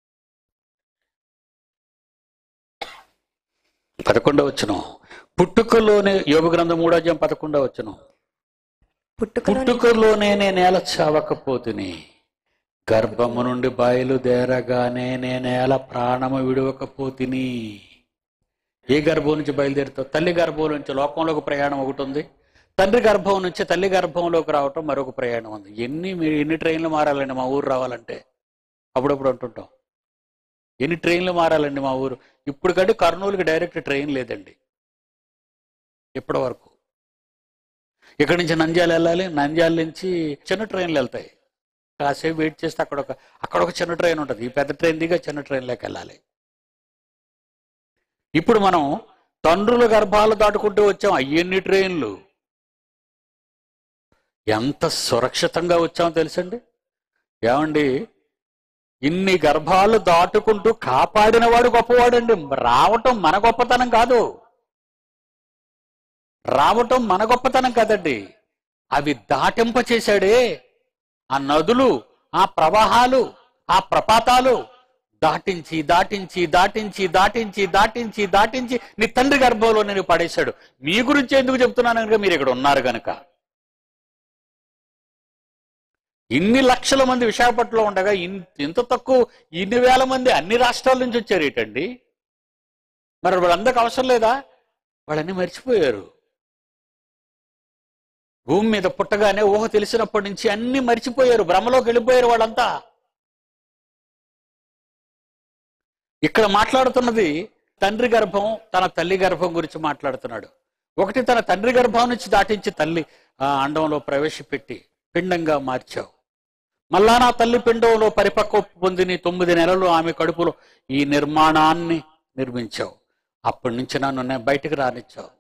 పదకొండవ వచ్చును పుట్టుకలోనే యోగ గ్రంథం మూడో అధ్యాయం పదకొండవ వచ్చును పుట్టుకలో పుట్టుకలోనే నేను నేల చావకపోతుని గర్భము నుండి బయలుదేరగానే నేను నేల ప్రాణము విడవకపోతిని ఏ గర్భం నుంచి బయలుదేరుతావు తల్లి గర్భం నుంచి లోకంలోకి ప్రయాణం ఒకటి ఉంది తండ్రి గర్భం నుంచి తల్లి గర్భంలోకి రావటం మరొక ప్రయాణం ఉంది ఎన్ని మీరు ఎన్ని ట్రైన్లు మారాలండి మా ఊరు రావాలంటే అప్పుడప్పుడు అంటుంటాం ఎన్ని ట్రైన్లు మారాలండి మా ఊరు ఇప్పుడు కంటే కర్నూలుకి డైరెక్ట్ ట్రైన్ లేదండి ఇప్పటి వరకు ఇక్కడి నుంచి నంద్యాల వెళ్ళాలి నంద్యాల నుంచి చిన్న ట్రైన్లు వెళ్తాయి కాసేపు వెయిట్ చేస్తే అక్కడ ఒక అక్కడ ఒక చిన్న ట్రైన్ ఉంటుంది ఈ పెద్ద ట్రైన్ దిగా చిన్న ట్రైన్లోకి వెళ్ళాలి ఇప్పుడు మనం తండ్రుల గర్భాలు దాటుకుంటూ వచ్చాం అయ్యన్ని ట్రైన్లు ఎంత సురక్షితంగా వచ్చామో తెలుసండి ఏమండి ఇన్ని గర్భాలు దాటుకుంటూ కాపాడిన వాడు గొప్పవాడండి రావటం మన గొప్పతనం కాదు రావటం మన గొప్పతనం కాదండి అవి దాటింప చేశాడే ఆ నదులు ఆ ప్రవాహాలు ఆ ప్రపాతాలు దాటించి దాటించి దాటించి దాటించి దాటించి దాటించి నీ తండ్రి గర్భంలో నేను పడేశాడు మీ గురించి ఎందుకు చెప్తున్నాను కనుక మీరు ఇక్కడ ఉన్నారు కనుక ఇన్ని లక్షల మంది విశాఖపట్నంలో ఉండగా ఇన్- ఇంత తక్కువ ఇన్ని వేల మంది అన్ని రాష్ట్రాల నుంచి వచ్చారు ఏంటండి మరి వాళ్ళందరికి అవసరం లేదా వాళ్ళన్నీ మర్చిపోయారు భూమి మీద పుట్టగానే ఊహ తెలిసినప్పటి నుంచి అన్ని మర్చిపోయారు భ్రమలోకి వెళ్ళిపోయారు వాళ్ళంతా ఇక్కడ మాట్లాడుతున్నది తండ్రి గర్భం తన తల్లి గర్భం గురించి మాట్లాడుతున్నాడు ఒకటి తన తండ్రి గర్భం నుంచి దాటించి తల్లి ఆ అండంలో ప్రవేశపెట్టి పిండంగా మార్చావు మళ్ళా నా తల్లి పిండంలో పరిపక్వ పొందిని తొమ్మిది నెలలు ఆమె కడుపులో ఈ నిర్మాణాన్ని నిర్మించావు అప్పటి నుంచి నన్ను నేను బయటికి రానిచ్చావు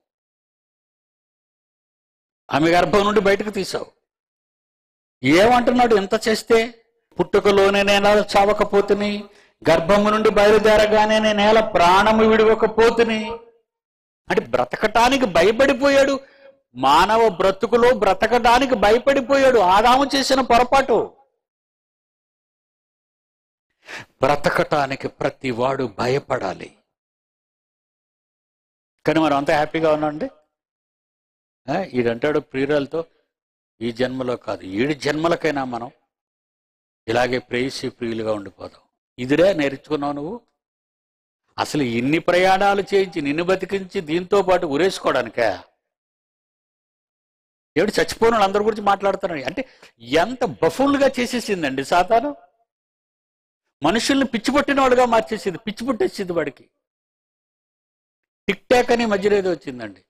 ఆమె గర్భం నుండి బయటకు తీసావు ఏమంటున్నాడు ఎంత చేస్తే పుట్టుకలోనే నేల చావకపోతుని గర్భము నుండి బయలుదేరగానే నేను నేల ప్రాణము విడవకపోతుని అంటే బ్రతకటానికి భయపడిపోయాడు మానవ బ్రతుకులో బ్రతకడానికి భయపడిపోయాడు ఆదాము చేసిన పొరపాటు బ్రతకటానికి ప్రతి వాడు భయపడాలి కానీ మనం అంత హ్యాపీగా ఉన్నాండి ఆ, ఈడంటాడు ప్రియురాలతో ఈ జన్మలో కాదు ఏడు జన్మలకైనా మనం ఇలాగే ప్రేయసి ప్రియులుగా ఉండిపోదాం ఇదిరే నేర్చుకున్నావు నువ్వు అసలు ఇన్ని ప్రయాణాలు చేయించి నిన్ను బతికించి దీంతో పాటు ఉరేసుకోవడానికా ఏడు చచ్చిపోయిన వాళ్ళందరి గురించి మాట్లాడుతున్నాడు అంటే ఎంత బఫుల్గా చేసేసిందండి సాతాను మనుషుల్ని పిచ్చి పట్టిన వాడుగా మార్చేసింది పిచ్చి పుట్టేసింది వాడికి టిక్ టాక్ అని మధ్యలో ఏదో వచ్చిందండి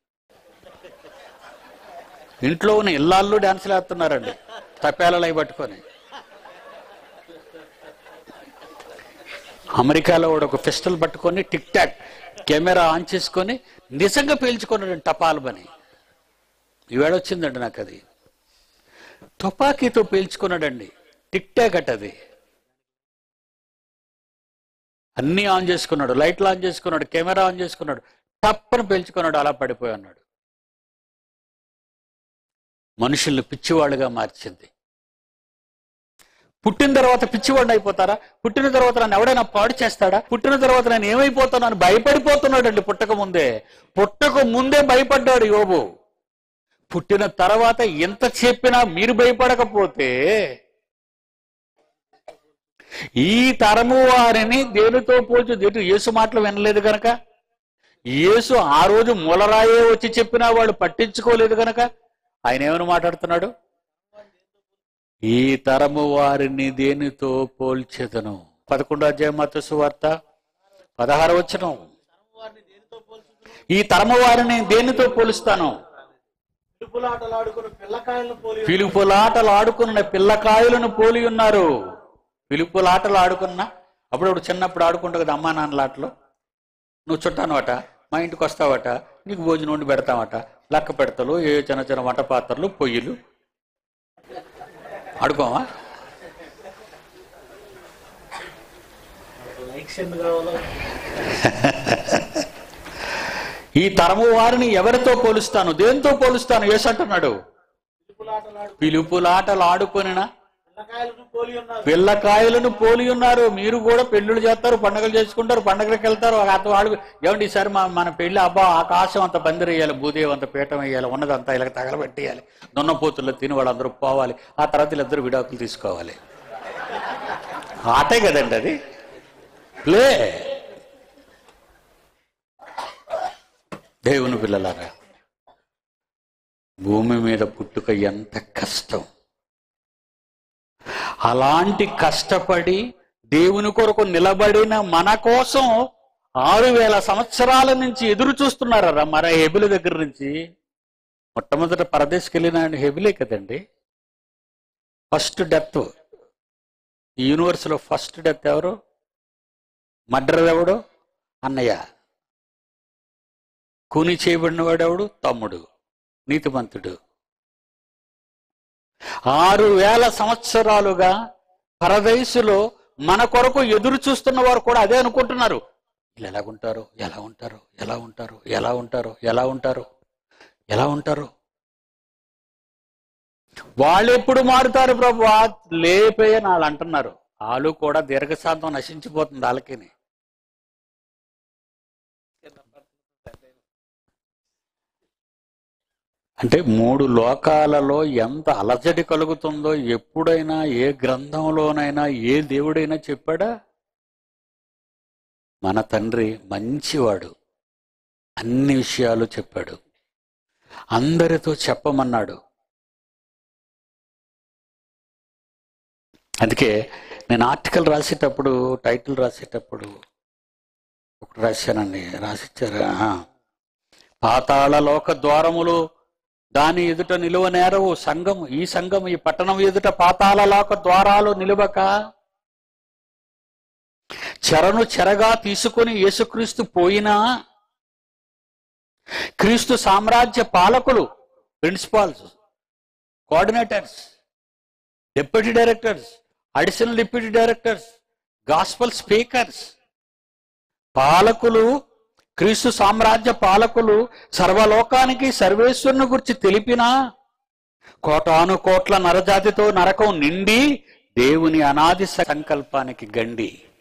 ఇంట్లో ఉన్న ఇల్లాళ్ళు డాన్సులు వేస్తున్నారండి తప్పేలలై పట్టుకొని అమెరికాలో వాడు ఒక ఫెస్టివల్ పట్టుకొని టిక్ టాక్ కెమెరా ఆన్ చేసుకొని నిజంగా పేల్చుకున్నాడు టపాల్ పని ఈవేళ వచ్చిందండి నాకు అది తుపాకీతో పేల్చుకున్నాడండి టిక్ టాక్ అట అది అన్నీ ఆన్ చేసుకున్నాడు లైట్లు ఆన్ చేసుకున్నాడు కెమెరా ఆన్ చేసుకున్నాడు తప్పని పేల్చుకున్నాడు అలా పడిపోయి అన్నాడు మనుషుల్ని పిచ్చివాళ్ళుగా మార్చింది పుట్టిన తర్వాత పిచ్చివాడిని అయిపోతారా పుట్టిన తర్వాత నన్ను ఎవడైనా పాడు చేస్తాడా పుట్టిన తర్వాత నేను ఏమైపోతాను అని భయపడిపోతున్నాడండి పుట్టక ముందే పుట్టక ముందే భయపడ్డాడు యోబు పుట్టిన తర్వాత ఎంత చెప్పినా మీరు భయపడకపోతే ఈ తరము వారిని దేనితో పోల్చు దేని యేసు మాటలు వినలేదు గనక యేసు ఆ రోజు మూలరాయే వచ్చి చెప్పినా వాళ్ళు పట్టించుకోలేదు గనక ఆయన ఏమని మాట్లాడుతున్నాడు ఈ తరము వారిని దేనితో పోల్చెదను పదకొండో అధ్యాయం మత్తసు వార్త పదహారు వచనం ఈ తరము వారిని దేనితో పోలుస్తాను పిలుపులాటలాడుకుని పిల్లకాయలను పోలి పిలుపులాటలు ఆడుకున్న పిల్లకాయలను పోలి ఉన్నారు పిలుపులాటలు ఆడుకున్న అప్పుడప్పుడు చిన్నప్పుడు ఆడుకుంటావు కదా అమ్మా నాన్నల ఆటలు నువ్వు చుట్టానవట మా ఇంటికి వస్తావట నీకు భోజనం వండి పెడతావట లక్క పెడతలు ఏ చిన్న చిన్న వంట పాత్రలు పొయ్యిలు ఆడుకోవా లైక్స్ ఎందుకు కావాలో ఈ తరము వారిని ఎవరితో పోలుస్తాను దేంతో పోలుస్తాను యేసు అంటున్నాడు పిలుపులాటలాడు పిలుపులాటలు ఆడుకొనిన పిల్లకాయలను పోలి ఉన్నారు పిల్లకాయలను పోలి ఉన్నారు మీరు కూడా పెళ్ళిళ్ళు చేస్తారు పండుగలు చేసుకుంటారు పండుగలకు వెళ్తారు అత ఆడు ఏమండి ఈసారి మా మన పెళ్లి అబ్బా ఆకాశం అంత పందిరి వేయాలి భూదేవి అంత పీఠం వేయాలి ఉన్నదంతా ఇలా తగలబెట్టేయాలి దున్నపోతుల్లో తిని వాళ్ళందరూ పోవాలి ఆ తర్వాత వీళ్ళిద్దరు విడాకులు తీసుకోవాలి ఆటే కదండి అది ప్లే దేవుని పిల్లలారా భూమి మీద పుట్టుక ఎంత కష్టం అలాంటి కష్టపడి దేవుని కొరకు నిలబడిన మన కోసం ఆరు వేల సంవత్సరాల నుంచి ఎదురు చూస్తున్నారా మన హెబిల దగ్గర నుంచి మొట్టమొదట పరదేశ్కి వెళ్ళిన ఆయన హెబిలే కదండి ఫస్ట్ డెత్ ఈ యూనివర్స్లో ఫస్ట్ డెత్ ఎవరు మర్డర్ ఎవడు అన్నయ్య కూని చేయబడినవాడు ఎవడు తమ్ముడు నీతిమంతుడు ఆరు వేల సంవత్సరాలుగా పరదేశులో మన కొరకు ఎదురు చూస్తున్న వారు కూడా అదే అనుకుంటున్నారు వీళ్ళు ఎలా ఉంటారు ఎలా ఉంటారు ఎలా ఉంటారు ఎలా ఉంటారు ఎలా ఉంటారు ఎలా ఉంటారు వాళ్ళు ఎప్పుడు మారుతారు ప్రభు లేపే వాళ్ళు అంటున్నారు వాళ్ళు కూడా దీర్ఘశాంతం నశించిపోతుంది వాళ్ళకి అంటే మూడు లోకాలలో ఎంత అలజడి కలుగుతుందో ఎప్పుడైనా ఏ గ్రంథంలోనైనా ఏ దేవుడైనా చెప్పాడా మన తండ్రి మంచివాడు అన్ని విషయాలు చెప్పాడు అందరితో చెప్పమన్నాడు అందుకే నేను ఆర్టికల్ రాసేటప్పుడు టైటిల్ రాసేటప్పుడు ఒకటి రాశానండి రాసిచ్చారా ఆ. పాతాళ లోక ద్వారములు దాని ఎదుట నిలువ నేరవు సంఘం ఈ సంఘం ఈ పట్టణం ఎదుట పాతాళ లోక ద్వారాలు నిలువక చెరను చెరగా తీసుకుని యేసుక్రీస్తు పోయినా క్రీస్తు సామ్రాజ్య పాలకులు principals coordinators deputy directors additional deputy directors gospel speakers పాలకులు క్రీస్తు సామ్రాజ్య పాలకులు సర్వలోకానికి సర్వేశ్వరుని గురించి తెలిపినా కోటాను కోట్ల నరజాతితో నరకం నిండి దేవుని అనాది సంకల్పానికి గండి